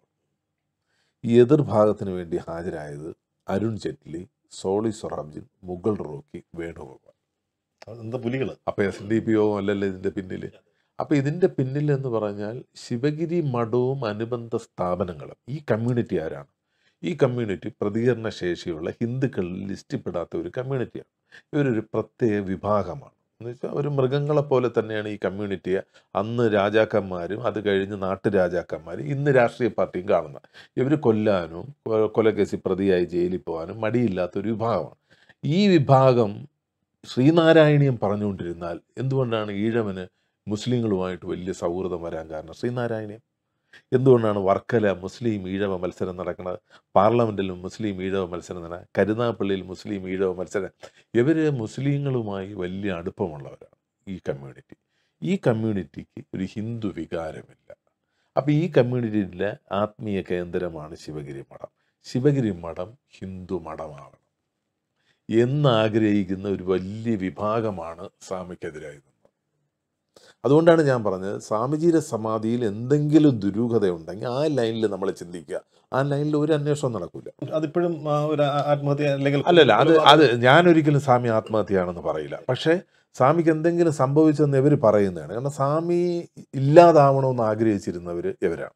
ഈ എതിർഭാഗത്തിന് വേണ്ടി ഹാജരായത് അരുൺ ജെറ്റ്ലി സോളി സൊറാബ്ജിൻ മുഗൾ റോക്കി വേണുഗോപാൽ എന്താ പുലികള് അപ്പോൾ എസ് ഡി പി ഒ അല്ലല്ലോ ഇതിൻ്റെ പിന്നിൽ അപ്പോൾ ഇതിൻ്റെ പിന്നിൽ എന്ന് പറഞ്ഞാൽ ശിവഗിരി മഠവും അനുബന്ധ സ്ഥാപനങ്ങളും ഈ കമ്മ്യൂണിറ്റി ആരാണ് ഈ കമ്മ്യൂണിറ്റി പ്രതികരണ ശേഷിയുള്ള ഹിന്ദുക്കളിൽ ലിസ്റ്റിൽപ്പെടാത്ത ഒരു കമ്മ്യൂണിറ്റിയാണ് ഇവരൊരു പ്രത്യേക വിഭാഗമാണ് എന്ന് വെച്ചാൽ ഒരു മൃഗങ്ങളെ പോലെ തന്നെയാണ് ഈ കമ്മ്യൂണിറ്റിയെ അന്ന് രാജാക്കന്മാരും അത് കഴിഞ്ഞ് നാട്ടുരാജാക്കന്മാരും ഇന്ന് രാഷ്ട്രീയ പാർട്ടിയും കാണുന്നത് ഇവർ കൊല്ലാനും കൊ- കൊലക്കേസിൽ പ്രതിയായി ജയിലിൽ പോകാനും മടിയില്ലാത്തൊരു വിഭാഗമാണ് ഈ വിഭാഗം ശ്രീനാരായണീയം പറഞ്ഞുകൊണ്ടിരുന്നാൽ എന്തുകൊണ്ടാണ് ഈഴവന് മുസ്ലിങ്ങളുമായിട്ട് വലിയ സൗഹൃദം വരാൻ കാരണം ശ്രീനാരായണീയം എന്തുകൊണ്ടാണ് വർക്കല മുസ്ലിം ഈഴവ മത്സരം നടക്കുന്നത് പാർലമെൻറ്റിലും മുസ്ലിം ഈഴവ മത്സരം നടക്കുന്നത് കരുനാഗപ്പള്ളിയിൽ മുസ്ലിം ഈഴവ മത്സരം ഇവർ മുസ്ലിങ്ങളുമായി വലിയ അടുപ്പമുള്ളവരാണ് ഈ കമ്മ്യൂണിറ്റി ഈ കമ്മ്യൂണിറ്റിക്ക് ഒരു ഹിന്ദു വികാരമില്ല അപ്പോൾ ഈ കമ്മ്യൂണിറ്റിയിലെ ആത്മീയ കേന്ദ്രമാണ് ശിവഗിരി മഠം ശിവഗിരി മഠം ഹിന്ദു മഠമാവണം എന്നാഗ്രഹിക്കുന്ന ഒരു വലിയ വിഭാഗമാണ് സ്വാമിക്കെതിരായി നിന്നത് അതുകൊണ്ടാണ് ഞാൻ പറഞ്ഞത് സ്വാമിജിയുടെ സമാധിയിൽ എന്തെങ്കിലും ദുരൂഹത ഉണ്ടെങ്കിൽ ആ ലൈനിൽ നമ്മൾ ചിന്തിക്കുക ആ ലൈനിൽ ഒരു അന്വേഷണം നടക്കില്ല അതിപ്പോഴും ആ ഒരു ആ- ആത്മഹത്യ അല്ലെങ്കിൽ അല്ലല്ല അത് അത് ഞാനൊരിക്കലും സ്വാമി ആത്മഹത്യയാണെന്ന് പറയില്ല പക്ഷേ സ്വാമിക്ക് എന്തെങ്കിലും സംഭവിച്ചെന്ന് ഇവർ പറയുന്നതാണ് കാരണം സ്വാമി ഇല്ലാതാവണമെന്ന് ആഗ്രഹിച്ചിരുന്നവർ ഇവരാണ്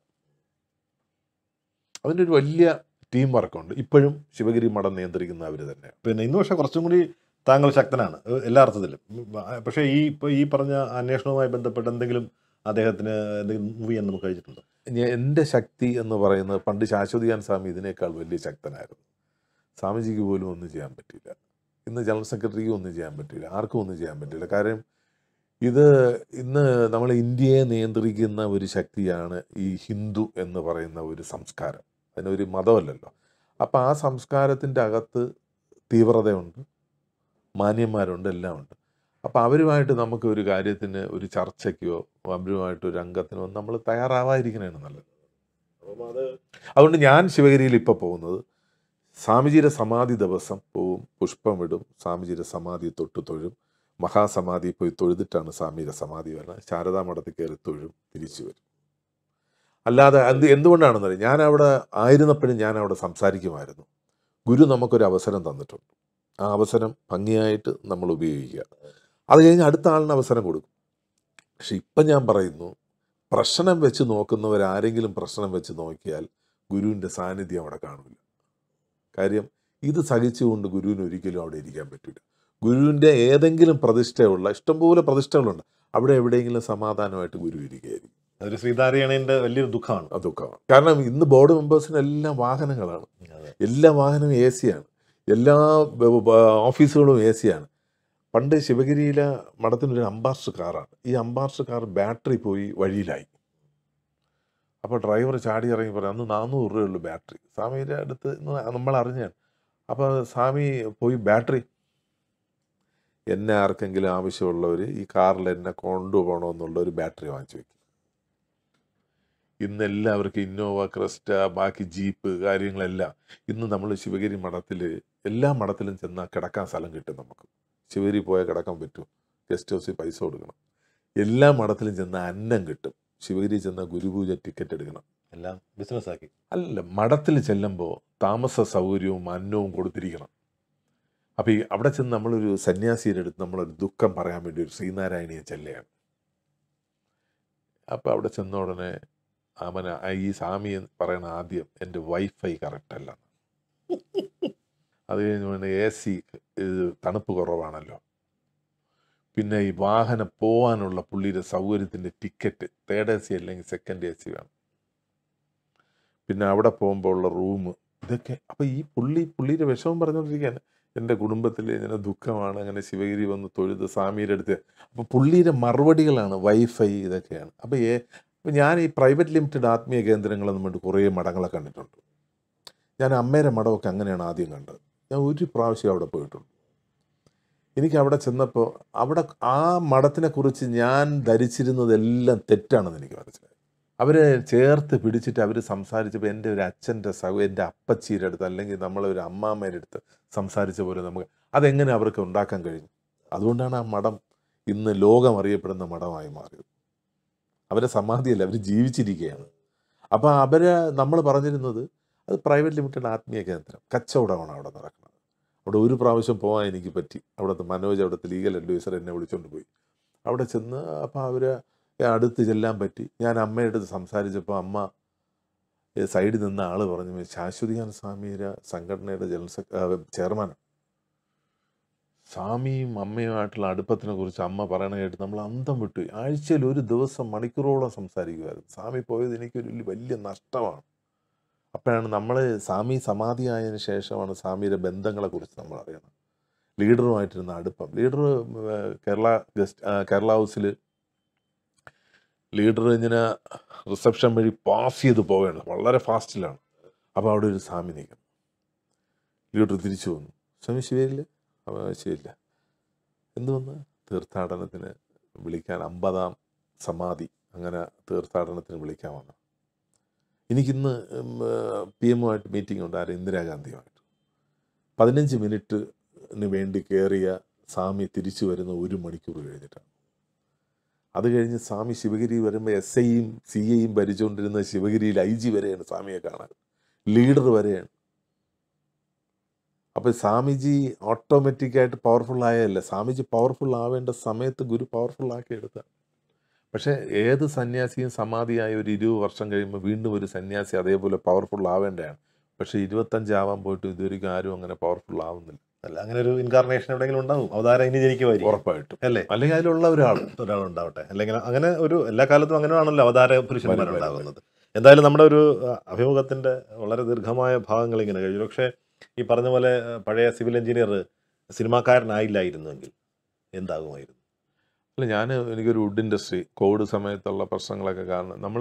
അതിൻ്റെ ഒരു വലിയ ടീം വർക്കുണ്ട് ഇപ്പോഴും ശിവഗിരി മഠം നിയന്ത്രിക്കുന്ന അവർ തന്നെയാണ് പിന്നെ ഇന്ന് പക്ഷേ കുറച്ചും കൂടി താങ്കൾ ശക്തനാണ് ഏഹ് എല്ലാ അർത്ഥത്തിലും ഉം, ആ, പക്ഷേ ഈ ഇപ്പോൾ ഈ പറഞ്ഞ അന്വേഷണവുമായി ബന്ധപ്പെട്ട് എന്തെങ്കിലും അദ്ദേഹത്തിന് എന്തെങ്കിലും മൂവ് ചെയ്യാൻ നമുക്ക് കഴിച്ചിട്ടുണ്ടോ ഞാൻ- എൻ്റെ ശക്തി എന്ന് പറയുന്നത് പണ്ട് ശാശ്വതിയാൻ സ്വാമി ഇതിനേക്കാൾ വലിയ ശക്തനായിരുന്നു സ്വാമിജിക്ക് പോലും ഒന്നും ചെയ്യാൻ പറ്റില്ല ഇന്ന് ജനറൽ സെക്രട്ടറിക്ക് ഒന്നും ചെയ്യാൻ പറ്റില്ല ആർക്കും ഒന്നും ചെയ്യാൻ പറ്റില്ല കാര്യം ഇത് ഇന്ന് നമ്മൾ ഇന്ത്യയെ നിയന്ത്രിക്കുന്ന ഒരു ശക്തിയാണ് ഈ ഹിന്ദു എന്ന് പറയുന്ന ഒരു സംസ്കാരം അതിനൊരു മതമല്ലല്ലോ അപ്പോൾ ആ സംസ്കാരത്തിൻ്റെ അകത്ത് തീവ്രതയുണ്ട് മാന്യന്മാരുണ്ട് എല്ലാം ഉണ്ട് അപ്പോൾ അവരുമായിട്ട് നമുക്ക് ഒരു കാര്യത്തിന് ഒരു ചർച്ചയ്ക്കോ അവരുമായിട്ട് ഒരു അംഗത്തിനോ നമ്മൾ തയ്യാറാവാതിരിക്കണതാണ് നല്ലത് അതുകൊണ്ട് ഞാൻ ശിവഗിരിയിൽ ഇപ്പോൾ പോകുന്നത് സ്വാമിജിയുടെ സമാധി ദിവസം പോവും പുഷ്പമിടും സ്വാമിജിയുടെ സമാധി തൊട്ട് തൊഴും മഹാസമാധി പോയി തൊഴുതിട്ടാണ് സ്വാമിയുടെ സമാധി വരുന്നത് ശാരദാ മഠത്തിൽ കയറി തൊഴും തിരിച്ചു വരും അല്ലാതെ എന്ത് എന്തുകൊണ്ടാണെന്ന് അറിയാം ഞാൻ അവിടെ ആയിരുന്നപ്പോഴും ഞാൻ അവിടെ സംസാരിക്കുമായിരുന്നു ഗുരു നമുക്കൊരു അവസരം തന്നിട്ടുണ്ട് ആ അവസരം ഭംഗിയായിട്ട് നമ്മൾ ഉപയോഗിക്കുക അത് കഴിഞ്ഞ് അടുത്ത ആളിന് അവസരം കൊടുക്കും പക്ഷെ ഇപ്പം ഞാൻ പറയുന്നു പ്രശ്നം വെച്ച് നോക്കുന്നവരാരെങ്കിലും പ്രശ്നം വെച്ച് നോക്കിയാൽ ഗുരുവിൻ്റെ സാന്നിധ്യം അവിടെ കാണില്ല കാര്യം ഇത് സഹിച്ചുകൊണ്ട് ഗുരുവിന് ഒരിക്കലും അവിടെ ഇരിക്കാൻ പറ്റില്ല ഗുരുവിൻ്റെ ഏതെങ്കിലും പ്രതിഷ്ഠയുള്ള ഇഷ്ടംപോലെ പ്രതിഷ്ഠകളുണ്ട് അവിടെ എവിടെയെങ്കിലും സമാധാനമായിട്ട് ഗുരു ഇരിക്കുകയായിരിക്കും അതൊരു ശ്രീനാരായണന്റെ വലിയൊരു ദുഃഖമാണ് ആ ദുഃഖമാണ് കാരണം ഇന്ന് ബോർഡ് മെമ്പേഴ്സിനെല്ലാം വാഹനങ്ങളാണ് എല്ലാ വാഹനവും എ സിയാണ് എല്ലാ ബ- ബ- ഓഫീസുകളും എ സിയാണ് പണ്ട് ശിവഗിരിയിലെ മഠത്തിനൊരു അംബാസ്റ്റർ കാറാണ് ഈ അംബാസ്റ്റർ കാർ ബാറ്ററി പോയി വഴിയിലായി അപ്പോൾ ഡ്രൈവർ ചാടി ഇറങ്ങി പറയും അന്ന് നാനൂറ് രൂപയുള്ളൂ ബാറ്ററി സ്വാമിയുടെ അടുത്ത് ഇന്ന് നമ്മൾ അറിഞ്ഞാണ് അപ്പോൾ സ്വാമി പോയി ബാറ്ററി എന്നെ ആർക്കെങ്കിലും ആവശ്യമുള്ളവർ ഈ കാറിൽ എന്നെ കൊണ്ടുപോകണമെന്നുള്ള ഒരു ബാറ്ററി വാങ്ങിച്ചു വെക്കും ഇന്ന് എല്ലാവർക്കും ഇന്നോവ ക്രിസ്റ്റ ബാക്കി ജീപ്പ് കാര്യങ്ങളെല്ലാം ഇന്ന് നമ്മൾ ശിവഗിരി മഠത്തിൽ എല്ലാ മഠത്തിലും ചെന്നാൽ കിടക്കാൻ സ്ഥലം കിട്ടും നമുക്ക് ശിവഗിരി പോയാൽ കിടക്കാൻ പറ്റും ഗസ്റ്റ് ഹൗസിൽ പൈസ കൊടുക്കണം എല്ലാ മഠത്തിലും ചെന്നാൽ അന്നം കിട്ടും ശിവഗിരി ചെന്നാൽ ഗുരുപൂജ ടിക്കറ്റ് എടുക്കണം എല്ലാം ബിസിനസ് ആക്കി അല്ല മഠത്തിൽ ചെല്ലുമ്പോൾ താമസ സൗകര്യവും അന്നവും കൊടുത്തിരിക്കണം അപ്പോൾ ഈ അവിടെ ചെന്ന് നമ്മളൊരു സന്യാസിയുടെ അടുത്ത് നമ്മളൊരു ദുഃഖം പറയാൻ വേണ്ടി ഒരു ശ്രീനാരായണിയെ ചെല്ലുകയാണ് അപ്പോൾ അവിടെ ചെന്ന ഉടനെ അവന് ആ ഈ സ്വാമി പറയണ ആദ്യം എൻ്റെ വൈഫൈ കറക്റ്റ് അല്ല അത് കഴിഞ്ഞ് പിന്നെ എ സി തണുപ്പ് കുറവാണല്ലോ പിന്നെ ഈ വാഹനം പോകാനുള്ള പുള്ളിയുടെ സൗകര്യത്തിൻ്റെ ടിക്കറ്റ് തേർഡ് എ സി അല്ലെങ്കിൽ സെക്കൻഡ് എ സി വേണം പിന്നെ അവിടെ പോകുമ്പോൾ ഉള്ള റൂം ഇതൊക്കെ അപ്പോൾ ഈ പുള്ളി പുള്ളിയുടെ വിഷമം പറഞ്ഞുകൊണ്ടിരിക്കുകയാണ് എൻ്റെ കുടുംബത്തിൽ ഇങ്ങനെ ദുഃഖമാണ് അങ്ങനെ ശിവഗിരി വന്ന് തൊഴുത് സ്വാമിയുടെ അടുത്ത് അപ്പോൾ പുള്ളിയുടെ മറുപടികളാണ് വൈഫൈ ഇതൊക്കെയാണ് അപ്പോൾ ഏ അപ്പോൾ ഞാൻ ഈ പ്രൈവറ്റ് ലിമിറ്റഡ് ആത്മീയ കേന്ദ്രങ്ങളെന്ന് വേണ്ടി കുറേ മഠങ്ങളെ കണ്ടിട്ടുണ്ട് ഞാൻ അമ്മയുടെ മഠമൊക്കെ അങ്ങനെയാണ് ആദ്യം കണ്ടത് ഞാൻ ഒരു പ്രാവശ്യം അവിടെ പോയിട്ടുണ്ട് എനിക്ക് അവിടെ ചെന്നപ്പോൾ അവിടെ ആ മഠത്തിനെ കുറിച്ച് ഞാൻ ധരിച്ചിരുന്നതെല്ലാം തെറ്റാണെന്ന് എനിക്ക് മനസ്സിലായി അവരെ ചേർത്ത് പിടിച്ചിട്ട് അവർ സംസാരിച്ചപ്പോൾ എൻ്റെ ഒരു അച്ഛൻ്റെ സഹ എൻ്റെ അപ്പച്ചിയുടെ അടുത്ത് അല്ലെങ്കിൽ നമ്മളെ ഒരു അമ്മാമ്മയുടെ അടുത്ത് സംസാരിച്ച പോലെ നമുക്ക് അതെങ്ങനെ അവർക്ക് ഉണ്ടാക്കാൻ കഴിഞ്ഞു അതുകൊണ്ടാണ് ആ മഠം ഇന്ന് ലോകം അറിയപ്പെടുന്ന മഠമായി മാറിയത് അവരെ സമാധിയല്ല അവർ ജീവിച്ചിരിക്കുകയാണ് അപ്പോൾ അവരെ നമ്മൾ പറഞ്ഞിരുന്നത് അത് പ്രൈവറ്റ് ലിമിറ്റഡ് ആത്മീയ കേന്ദ്രം കച്ചവടമാണ് അവിടെ നടക്കുന്നത് അവിടെ ഒരു പ്രാവശ്യം പോകാൻ എനിക്ക് പറ്റി അവിടുത്തെ മനോജ് അവിടുത്തെ ലീഗൽ അഡ്വൈസർ എന്നെ വിളിച്ചുകൊണ്ട് പോയി അവിടെ ചെന്ന് അപ്പോൾ അവർ അടുത്ത് ചെല്ലാൻ പറ്റി ഞാൻ അമ്മയുടെ അടുത്ത് സംസാരിച്ചപ്പോൾ അമ്മ ഏ, സൈഡിൽ നിന്ന ആൾ പറഞ്ഞു ശാശ്വതികാന സ്വാമിയുടെ സംഘടനയുടെ ജനറൽ സെക്ര ചെയർമാൻ സ്വാമിയും അമ്മയുമായിട്ടുള്ള അടുപ്പത്തിനെ കുറിച്ച് അമ്മ പറയണ കേട്ട് നമ്മൾ അന്തം വിട്ടു ആഴ്ചയിൽ ഒരു ദിവസം മണിക്കൂറോളം സംസാരിക്കുമായിരുന്നു സ്വാമി പോയത് എനിക്കൊരു വലിയ- വലിയ നഷ്ടമാണ് അപ്പോഴാണ് നമ്മൾ സ്വാമി സമാധിയായതിനു ശേഷമാണ് സ്വാമിയുടെ ബന്ധങ്ങളെ കുറിച്ച് നമ്മൾ അറിയണം ലീഡറുമായിട്ടിരുന്ന അടുപ്പം ലീഡർ കേരള ഗസ്റ്റ് ആ, കേരള ഹൗസിൽ ലീഡർ ഇങ്ങനെ റിസപ്ഷൻ വഴി പാസ് ചെയ്ത് പോവുകയാണ് വളരെ ഫാസ്റ്റിലാണ് അപ്പോൾ അവിടെ ഒരു സ്വാമി നിൽക്കണം ലീഡർ തിരിച്ചു വന്നു സ്വാമി ശിവയില്ല അപ്പോൾ ശരിയില്ല എന്ത് വന്ന് തീർത്ഥാടനത്തിന് വിളിക്കാൻ അമ്പതാം സമാധി അങ്ങനെ തീർത്ഥാടനത്തിന് വിളിക്കാൻ വന്നു എനിക്കിന്ന് പി എമ്മുമായിട്ട് മീറ്റിംഗ് ഉണ്ട് ആരും ഇന്ദിരാഗാന്ധിയുമായിട്ട് പതിനഞ്ച് മിനിറ്റിന് വേണ്ടി കയറിയ സ്വാമി തിരിച്ചു വരുന്ന ഒരു മണിക്കൂർ കഴിഞ്ഞിട്ടാണ് അത് കഴിഞ്ഞ് സ്വാമി ശിവഗിരി വരുമ്പോൾ എസ് ഐയും സി ഐയും ഭരിച്ചുകൊണ്ടിരുന്ന ശിവഗിരിയിൽ ഐ ജി വരെയാണ് സ്വാമിയെ കാണാൻ ലീഡർ വരെയാണ് അപ്പോൾ സ്വാമിജി ഓട്ടോമാറ്റിക്കായിട്ട് പവർഫുൾ ആയതല്ല സ്വാമിജി പവർഫുൾ ആവേണ്ട സമയത്ത് ഗുരു പവർഫുൾ ആക്കി എടുത്താണ് പക്ഷേ ഏത് സന്യാസിയും സമാധിയായ ഒരു ഇരുപത് വർഷം കഴിയുമ്പോൾ വീണ്ടും ഒരു സന്യാസി അതേപോലെ പവർഫുൾ ആവേണ്ടതാണ് പക്ഷേ ഇരുപത്തഞ്ചാവാൻ പോയിട്ട് ഇതുവരെയ്ക്കും ആരും അങ്ങനെ പവർഫുൾ ആവുന്നില്ല അല്ല അങ്ങനെ ഒരു ഇൻകാർണേഷൻ എവിടെയെങ്കിലും ഉണ്ടാവും അവതാരം ഇനി ജനിക്കുമായിരിക്കും ഉറപ്പായിട്ടും അല്ലേ അല്ലെങ്കിൽ അതിലുള്ള ഒരാൾ ഒരാളുണ്ടാവട്ടെ അല്ലെങ്കിൽ അങ്ങനെ ഒരു എല്ലാ കാലത്തും അങ്ങനെയാണല്ലോ അവതാര വരും, പുരുഷന്മാരുണ്ടാകുന്നത് എന്തായാലും നമ്മുടെ ഒരു ആ, അഭിമുഖത്തിന്റെ വളരെ ദീർഘമായ ഭാഗങ്ങൾ ഇങ്ങനെ കഴിഞ്ഞു പക്ഷേ ഈ പറഞ്ഞ പോലെ ആ, പഴയ സിവിൽ എഞ്ചിനീയർ സിനിമാക്കാരനായില്ലായിരുന്നുവെങ്കിൽ എന്താകുമായിരുന്നു അല്ല ഞാൻ എനിക്കൊരു വുഡ് ഇൻഡസ്ട്രി കോവിഡ് സമയത്തുള്ള പ്രശ്നങ്ങളൊക്കെ കാരണം നമ്മൾ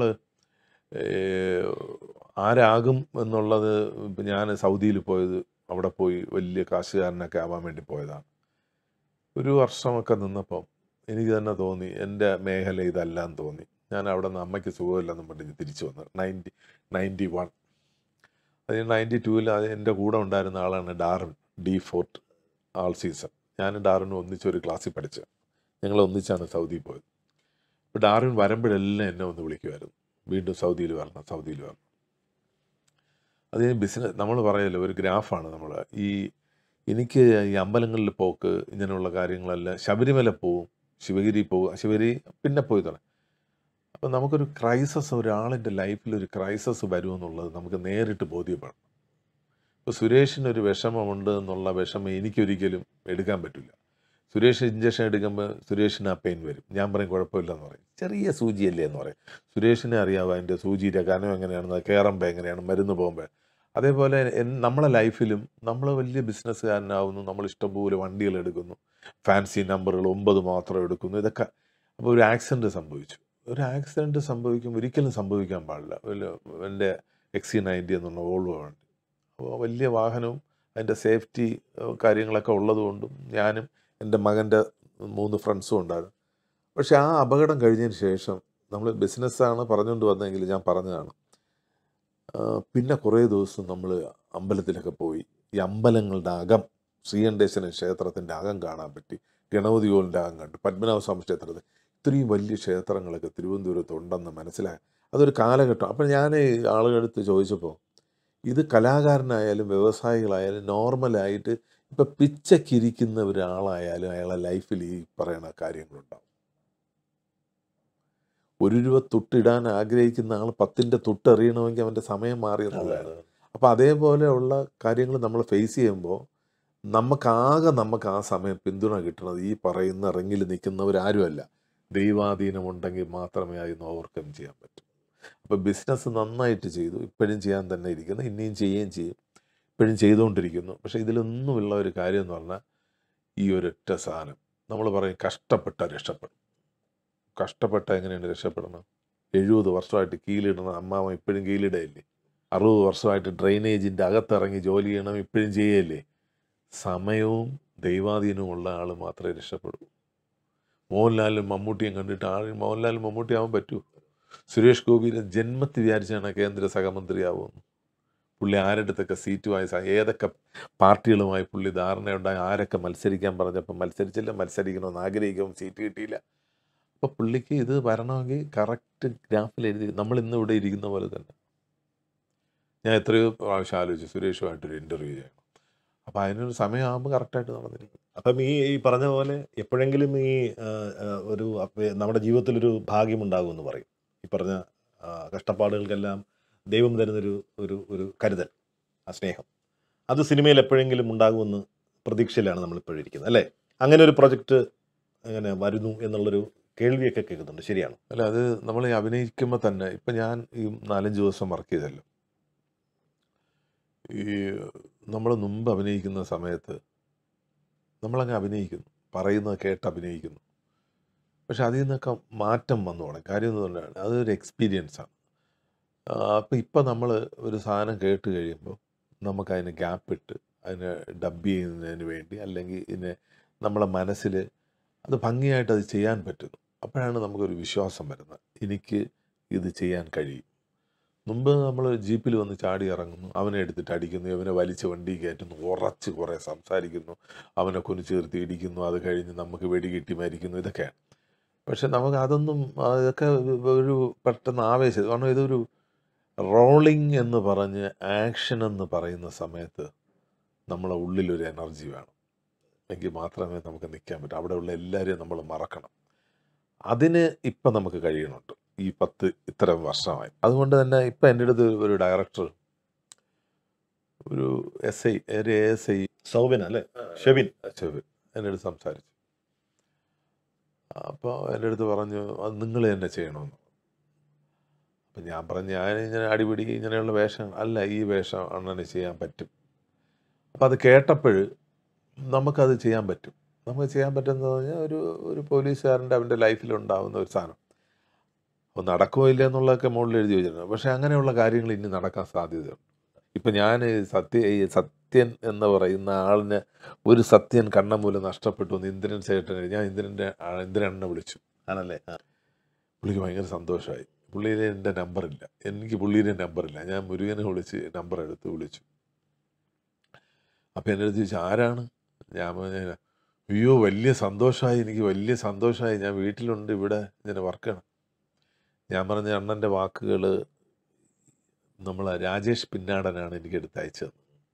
ആരാകും എന്നുള്ളത് ഇപ്പം ഞാൻ സൗദിയിൽ പോയത് അവിടെ പോയി വലിയ കാശുകാരനൊക്കെ ആവാൻ വേണ്ടി പോയതാണ് ഒരു വർഷമൊക്കെ നിന്നപ്പം എനിക്ക് തന്നെ തോന്നി എൻ്റെ മേഖല ഇതല്ലാന്ന് തോന്നി ഞാൻ അവിടെ നിന്ന് അമ്മയ്ക്ക് സുഖമില്ലെന്നും പറഞ്ഞ് തിരിച്ചു വന്നു നയൻറ്റി നയൻറ്റി വൺ അത് നയൻറ്റി ടൂവിൽ അത് എൻ്റെ കൂടെ ഉണ്ടായിരുന്ന ആളാണ് ഡാർവിൻ ഡി ഫോർട്ട് ആൾ സീസൺ ഞാൻ ഡാർവിനും ഒന്നിച്ചൊരു ക്ലാസ്സിൽ പഠിച്ചത് ഞങ്ങൾ ഒന്നിച്ചാണ് സൗദിയിൽ പോയത് അപ്പോൾ ഡാർവിൻ വരുമ്പോഴെല്ലാം എന്നെ ഒന്ന് വിളിക്കുമായിരുന്നു വീണ്ടും സൗദിയിൽ വരണം സൗദിയിൽ വരണം അത് ബിസിനസ് നമ്മൾ പറയല്ലോ ഒരു ഗ്രാഫാണ് നമ്മൾ ഈ എനിക്ക് ഈ അമ്പലങ്ങളിൽ പോക്ക് ഇങ്ങനെയുള്ള കാര്യങ്ങളെല്ലാം ശബരിമല പോവും ശിവഗിരി പോവും ശിവഗിരി പിന്നെ പോയി തുടങ്ങി അപ്പം നമുക്കൊരു ക്രൈസസ് ഒരാളിൻ്റെ ലൈഫിൽ ഒരു ക്രൈസസ് വരുമെന്നുള്ളത് നമുക്ക് നേരിട്ട് ബോധ്യപ്പെടണം ഇപ്പോൾ സുരേഷിന് ഒരു വിഷമമുണ്ട് എന്നുള്ള വിഷമം എനിക്കൊരിക്കലും എടുക്കാൻ പറ്റില്ല സുരേഷ് ഇഞ്ചക്ഷൻ എടുക്കുമ്പോൾ സുരേഷിന് ആ പെയിൻ വരും ഞാൻ പറയും കുഴപ്പമില്ലെന്ന് പറയും ചെറിയ സൂചിയല്ലേ എന്ന് പറയും സുരേഷിനെ അറിയാവോ അതിൻ്റെ സൂചിയുടെ കനം എങ്ങനെയാണെന്ന് കയറുമ്പോൾ എങ്ങനെയാണ് മരുന്ന് പോകുമ്പോൾ അതേപോലെ എൻ- നമ്മളെ ലൈഫിലും നമ്മൾ വലിയ ബിസിനസ്സുകാരനാവുന്നു നമ്മൾ ഇഷ്ടംപോലെ വണ്ടികൾ എടുക്കുന്നു ഫാൻസി നമ്പറുകൾ ഒമ്പത് മാത്രം എടുക്കുന്നു ഇതൊക്കെ അപ്പോൾ ഒരു ആക്സിഡൻറ്റ് സംഭവിച്ചു ഒരു ആക്സിഡൻറ്റ് സംഭവിക്കും ഒരിക്കലും സംഭവിക്കാൻ പാടില്ല ഒരു എൻ്റെ എക്സി നയൻറ്റി എന്നുള്ള വോൾവോ വണ്ടി അപ്പോൾ വലിയ വാഹനവും അതിൻ്റെ സേഫ്റ്റി കാര്യങ്ങളൊക്കെ ഉള്ളതുകൊണ്ടും ഞാനും എൻ്റെ മകൻ്റെ മൂന്ന് ഫ്രണ്ട്സും ഉണ്ടായിരുന്നു പക്ഷേ ആ അപകടം കഴിഞ്ഞതിന് ശേഷം നമ്മൾ ബിസിനസ്സാണ് പറഞ്ഞുകൊണ്ട് വന്നതെങ്കിൽ ഞാൻ പറഞ്ഞതാണ് ആ, പിന്നെ കുറേ ദിവസം നമ്മൾ അമ്പലത്തിലൊക്കെ പോയി ഈ അമ്പലങ്ങളുടെ അകം ശ്രീകണ്ഠേശ്വരൻ ക്ഷേത്രത്തിൻ്റെ അകം കാണാൻ പറ്റി ഗണപതി കോലിൻ്റെ അകം കണ്ടു പത്മനാഭസ്വാമി ക്ഷേത്രത്തിൽ ഇത്രയും വലിയ ക്ഷേത്രങ്ങളൊക്കെ തിരുവനന്തപുരത്ത് ഉണ്ടെന്ന് മനസ്സിലായി അതൊരു കാലഘട്ടം അപ്പോൾ ഞാൻ ഈ ആളുകളടുത്ത് ചോദിച്ചപ്പോൾ ഇത് കലാകാരനായാലും വ്യവസായികളായാലും നോർമലായിട്ട് ഇപ്പം പിച്ചക്കിരിക്കുന്ന ഒരാളായാലും അയാളെ ലൈഫിൽ ഈ പറയുന്ന കാര്യങ്ങളുണ്ടാവും ഒരു രൂപ തൊട്ടിടാൻ ആഗ്രഹിക്കുന്ന ആൾ പത്തിൻ്റെ തൊട്ടെറിയണമെങ്കിൽ അവൻ്റെ സമയം മാറി എന്നുള്ളതാണ് അപ്പോൾ അതേപോലെയുള്ള കാര്യങ്ങൾ നമ്മൾ ഫേസ് ചെയ്യുമ്പോൾ നമുക്കാകെ നമുക്ക് ആ സമയം പിന്തുണ കിട്ടുന്നത് ഈ പറയുന്ന റിങ്ങിൽ നിൽക്കുന്നവരാരുമല്ല ദൈവാധീനമുണ്ടെങ്കിൽ മാത്രമേ അതിന് ഓവർകം ചെയ്യാൻ പറ്റൂ അപ്പോൾ ബിസിനസ് നന്നായിട്ട് ചെയ്തു ഇപ്പോഴും ചെയ്യാൻ തന്നെ ഇരിക്കുന്നു ഇനിയും ചെയ്യുകയും ചെയ്യും ഇപ്പോഴും ചെയ്തുകൊണ്ടിരിക്കുന്നു പക്ഷേ ഇതിലൊന്നുമുള്ള ഒരു കാര്യം എന്ന് പറഞ്ഞാൽ ഈ ഒരൊറ്റ സാധനം നമ്മൾ പറയും കഷ്ടപ്പെട്ട രക്ഷപ്പെടും കഷ്ടപ്പെട്ട എങ്ങനെയാണ് രക്ഷപ്പെടണം എഴുപത് വർഷമായിട്ട് കീലിടണം അമ്മാവൻ ഇപ്പോഴും കീലിടയില്ലേ അറുപത് വർഷമായിട്ട് ഡ്രെയിനേജിൻ്റെ അകത്തിറങ്ങി ജോലി ചെയ്യണം ഇപ്പോഴും ചെയ്യല്ലേ സമയവും ദൈവാധീനവും ഉള്ള ആൾ മാത്രമേ രക്ഷപ്പെടൂ മോഹൻലാലും മമ്മൂട്ടിയും കണ്ടിട്ട് ആൾ മോഹൻലാലും മമ്മൂട്ടി ആവാൻ പറ്റൂ സുരേഷ് ഗോപിയുടെ ജന്മത്തിൽ വിചാരിച്ചാണ് കേന്ദ്ര സഹമന്ത്രിയാവുമെന്ന് പുള്ളി ആരുടെടുത്തൊക്കെ സീറ്റ് വായിച്ച ഏതൊക്കെ പാർട്ടികളുമായി പുള്ളി ധാരണയുണ്ടായി ആരൊക്കെ മത്സരിക്കാൻ പറഞ്ഞപ്പോൾ മത്സരിച്ചില്ല മത്സരിക്കണമെന്ന് ആഗ്രഹിക്കും സീറ്റ് കിട്ടിയില്ല അപ്പോൾ പുള്ളിക്ക് ഇത് വരണമെങ്കിൽ കറക്റ്റ് ഗ്രാഫിൽ എഴുതി നമ്മൾ ഇന്ന് ഇവിടെ ഇരിക്കുന്ന പോലെ തന്നെ ഞാൻ എത്രയോ പ്രാവശ്യം ആലോചിച്ചു സുരേഷുമായിട്ടൊരു ഇൻ്റർവ്യൂ ചെയ്യണം അപ്പോൾ അതിനൊരു സമയമാകുമ്പോൾ കറക്റ്റായിട്ട് നടന്നിരിക്കും അപ്പം ഈ ഈ പറഞ്ഞ പോലെ എപ്പോഴെങ്കിലും ഈ ആ, ആ, ഒരു അപ്പ- നമ്മുടെ ജീവിതത്തിലൊരു ഭാഗ്യമുണ്ടാകുമെന്ന് പറയും ഈ പറഞ്ഞ ആ, കഷ്ടപ്പാടുകൾക്കെല്ലാം ദൈവം തരുന്നൊരു ഒരു ഒരു കരുതൽ ആ സ്നേഹം അത് സിനിമയിൽ എപ്പോഴെങ്കിലും ഉണ്ടാകുമെന്ന് പ്രതീക്ഷയിലാണ് നമ്മളിപ്പോഴും ഇരിക്കുന്നത് അല്ലേ അങ്ങനെ ഒരു പ്രൊജക്റ്റ് അങ്ങനെ വരുന്നു എന്നുള്ളൊരു കേൾവിയൊക്കെ കേൾക്കുന്നുണ്ട് ശരിയാണ് അല്ല അത് നമ്മൾ ഈ അഭിനയിക്കുമ്പോൾ തന്നെ ഇപ്പം ഞാൻ ഈ നാലഞ്ച് ദിവസം വർക്ക് ചെയ്തല്ലോ ഈ നമ്മൾ മുമ്പ് അഭിനയിക്കുന്ന സമയത്ത് നമ്മളങ്ങ് അഭിനയിക്കുന്നു പറയുന്നത് കേട്ട് അഭിനയിക്കുന്നു പക്ഷെ അതിൽ നിന്നൊക്കെ മാറ്റം വന്നു തുടങ്ങി കാര്യം എന്ന് പറഞ്ഞാൽ അതൊരു എക്സ്പീരിയൻസാണ് അപ്പം ഇപ്പം നമ്മൾ ഒരു സാധനം കേട്ട് കഴിയുമ്പോൾ നമുക്കതിന് ഗ്യാപ്പ് ഇട്ട് അതിനെ ഡബ് ചെയ്യുന്നതിന് വേണ്ടി അല്ലെങ്കിൽ ഇതിനെ നമ്മളെ മനസ്സിൽ അത് ഭംഗിയായിട്ട് അത് ചെയ്യാൻ പറ്റുന്നു അപ്പോഴാണ് നമുക്കൊരു വിശ്വാസം വരുന്നത് എനിക്ക് ഇത് ചെയ്യാൻ കഴിയും മുമ്പ് നമ്മൾ ജീപ്പിൽ വന്ന് ചാടി ഇറങ്ങുന്നു അവനെ എടുത്തിട്ട് അടിക്കുന്നു ഇവനെ വലിച്ച് വണ്ടി കയറ്റുന്നു ഉറച്ച് കുറേ സംസാരിക്കുന്നു അവനെ കൊന്നു ചേർത്ത് ഇടിക്കുന്നു അത് കഴിഞ്ഞ് നമുക്ക് വെടികിട്ടി മരിക്കുന്നു ഇതൊക്കെയാണ് പക്ഷെ നമുക്ക് അതൊന്നും അതൊക്കെ ഒരു പെട്ടെന്ന് ആവേശം കാരണം ഇതൊരു റോളിംഗ് എന്ന് പറഞ്ഞ് ആക്ഷൻ എന്ന് പറയുന്ന സമയത്ത് നമ്മളെ ഉള്ളിലൊരു എനർജി വേണം എങ്കിൽ മാത്രമേ നമുക്ക് നിൽക്കാൻ പറ്റൂ അവിടെയുള്ള എല്ലാവരെയും നമ്മൾ മറക്കണം അതിന് ഇപ്പം നമുക്ക് കഴിയണുണ്ട് ഈ പത്ത് ഇത്തരം വർഷമായി അതുകൊണ്ട് തന്നെ ഇപ്പം എൻ്റെ അടുത്ത് ഒരു ഡയറക്ടർ ഒരു എസ് ഐ ഒരു എസ് ഐ സൗബിൻ അല്ലേ ഷെബിൻ ചെവി എൻ്റെ അടുത്ത് സംസാരിച്ചു അപ്പോൾ എൻ്റെ അടുത്ത് പറഞ്ഞു അത് നിങ്ങൾ തന്നെ ചെയ്യണമെന്ന് അപ്പം ഞാൻ പറഞ്ഞു ഞാൻ ഇങ്ങനെ അടിപിടി ഇങ്ങനെയുള്ള വേഷം അല്ല ഈ വേഷം അണ്ണന് ചെയ്യാൻ പറ്റും അപ്പം അത് കേട്ടപ്പോൾ നമുക്കത് ചെയ്യാൻ പറ്റും നമുക്ക് ചെയ്യാൻ പറ്റുന്നത് പറഞ്ഞാൽ ഒരു ഒരു പോലീസുകാരൻ്റെ അവൻ്റെ ലൈഫിലുണ്ടാവുന്ന ഒരു സാധനം അപ്പോൾ നടക്കുമോ ഇല്ല എന്നുള്ളതൊക്കെ മുകളിൽ എഴുതി വെച്ചിട്ടുണ്ട് പക്ഷേ അങ്ങനെയുള്ള കാര്യങ്ങൾ ഇനി നടക്കാൻ സാധ്യതയുണ്ട് ഇപ്പം ഞാൻ ഈ സത്യ ഈ സത്യൻ എന്ന് പറയുന്ന ആളിന് ഒരു സത്യൻ കണ്ണമൂലം നഷ്ടപ്പെട്ടു എന്ന് ഇന്ദ്രൻ ചേട്ടനെ ഞാൻ ഇന്ദ്രൻ്റെ ഇന്ദ്രനെ വിളിച്ചു ആണല്ലേ ആ. പുള്ളിക്ക് ഭയങ്കര സന്തോഷമായി പുള്ളിയുടെ എൻ്റെ നമ്പറില്ല എനിക്ക് പുള്ളിയുടെ നമ്പറില്ല ഞാൻ മുരുകനെ വിളിച്ച് നമ്പർ എടുത്ത് വിളിച്ചു അപ്പം എൻ്റെ അടുത്ത് ചോദിച്ചു ആരാണ് ഞാൻ പറഞ്ഞു അയ്യോ വലിയ സന്തോഷമായി എനിക്ക് വലിയ സന്തോഷമായി ഞാൻ വീട്ടിലുണ്ട് ഇവിടെ ഇങ്ങനെ വർക്കാണ് ഞാൻ പറഞ്ഞ അണ്ണൻ്റെ വാക്കുകൾ നമ്മൾ രാജേഷ് പിന്നാടനാണ് എനിക്ക് എടുത്ത് അയച്ചത്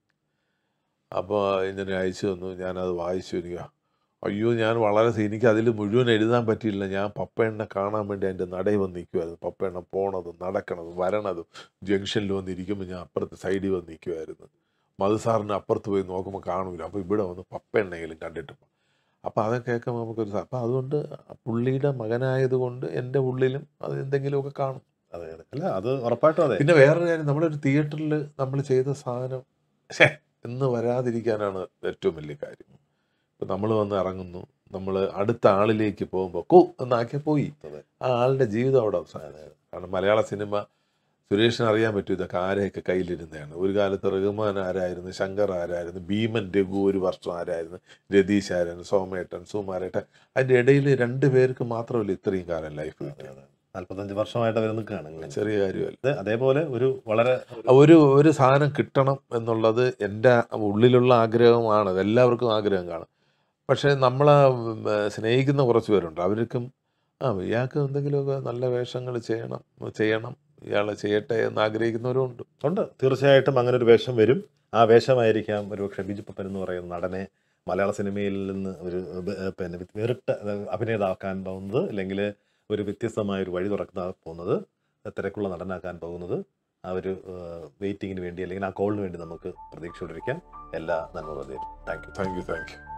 അപ്പോൾ ഇങ്ങനെ അയച്ചു തന്നു ഞാനത് വായിച്ചു എനിക്ക് അയ്യോ ഞാൻ വളരെ സ- എനിക്ക് അതിൽ മുഴുവൻ എഴുതാൻ പറ്റിയില്ല ഞാൻ പപ്പയെണ്ണ കാണാൻ വേണ്ടി അതിൻ്റെ നടയിൽ വന്ന് നിൽക്കുമായിരുന്നു പപ്പയെണ്ണ പോണതും നടക്കണതും വരണതും ജംഗ്ഷനിൽ വന്ന് ഇരിക്കുമ്പോൾ ഞാൻ അപ്പുറത്ത് സൈഡിൽ വന്ന് നിൽക്കുമായിരുന്നു മധുസാറിന് അപ്പുറത്ത് പോയി നോക്കുമ്പോൾ കാണൂല അപ്പോൾ ഇവിടെ വന്ന് പപ്പയെണ്ണെങ്കിലും കണ്ടിട്ട് പോ. അപ്പോൾ അതൊക്കെ കേൾക്കുമ്പോൾ നമുക്കൊരു സ- അപ്പോൾ അതുകൊണ്ട് പുള്ളിയുടെ മകനായതുകൊണ്ട് എൻ്റെ ഉള്ളിലും അത് എന്തെങ്കിലുമൊക്കെ കാണും അതെ അതെ അല്ല അത് ഉറപ്പായിട്ടും അതെ പിന്നെ വേറൊരു കാര്യം നമ്മളൊരു തിയേറ്ററിൽ നമ്മൾ ചെയ്ത സാധനം ശ്ശേ എന്ന് വരാതിരിക്കാനാണ് ഏറ്റവും വലിയ കാര്യം ഇപ്പം നമ്മൾ വന്ന് ഇറങ്ങുന്നു നമ്മൾ അടുത്ത ആളിലേക്ക് പോകുമ്പോൾ കോ എന്നാക്കിയാൽ പോയി അതെ. ആ ആളുടെ ജീവിതം അവിടെ അവസാനം കാരണം മലയാള സിനിമ സുരേഷിന് അറിയാൻ പറ്റും ഇതൊക്കെ ആരെയൊക്കെ കയ്യിലിരുന്നതാണ് ഒരു കാലത്ത് റഹ്മാൻ ആരായിരുന്നു ശങ്കർ ആരായിരുന്നു ഭീമൻ രഘു ഒരു വർഷം ആരായിരുന്നു രതീഷ് ആരായിരുന്നു സോമേട്ടൻ സുമാരേട്ടൻ അതിൻ്റെ ഇടയിൽ രണ്ട് പേർക്ക് മാത്രമല്ല ഇത്രയും കാലം ലൈഫ് കിട്ടിയത് നാല്പത്തഞ്ച് വർഷമായിട്ട് അവർ നിൽക്കുകയാണ് ഇങ്ങനെ. ചെറിയ കാര്യമല്ല ഇത് അതേപോലെ ഒരു വളരെ ഒരു ഒരു സാധനം കിട്ടണം എന്നുള്ളത് എൻ്റെ ഉള്ളിലുള്ള ആഗ്രഹമാണ് അത് എല്ലാവർക്കും ആഗ്രഹം കാണും പക്ഷേ നമ്മളെ ഉം, സ്നേഹിക്കുന്ന കുറച്ച് പേരുണ്ട് അവർക്കും ആ ഇയാൾക്ക് എന്തെങ്കിലുമൊക്കെ നല്ല വേഷങ്ങൾ ചെയ്യണം ചെയ്യണം ഇയാൾ ചെയ്യട്ടെ എന്ന് ആഗ്രഹിക്കുന്നവരും ഉണ്ട് ഉണ്ട് തീർച്ചയായിട്ടും അങ്ങനെ ഒരു വേഷം വരും ആ വേഷമായിരിക്കാം ഒരുപക്ഷെ ബിജു പപ്പൻ എന്ന് പറയുന്ന നടനെ മലയാള സിനിമയിൽ നിന്ന് ഒരു ബ- ഏഹ് പിന്നെ വ്യ- വേറിട്ട ഏഹ് അഭിനേതാക്കാൻ പോകുന്നത് അല്ലെങ്കിൽ ഒരു വ്യത്യസ്തമായ ഒരു വഴി തുറക്കാൻ പോകുന്നത് തിരക്കുള്ള നടനാക്കാൻ പോകുന്നത് ആ ഒരു വെയിറ്റിങ്ങിന് വേണ്ടി അല്ലെങ്കിൽ ആ കോളിന് വേണ്ടി നമുക്ക് പ്രതീക്ഷയോടിരിക്കാം എല്ലാ നന്മ നേരും thank you thank you thank U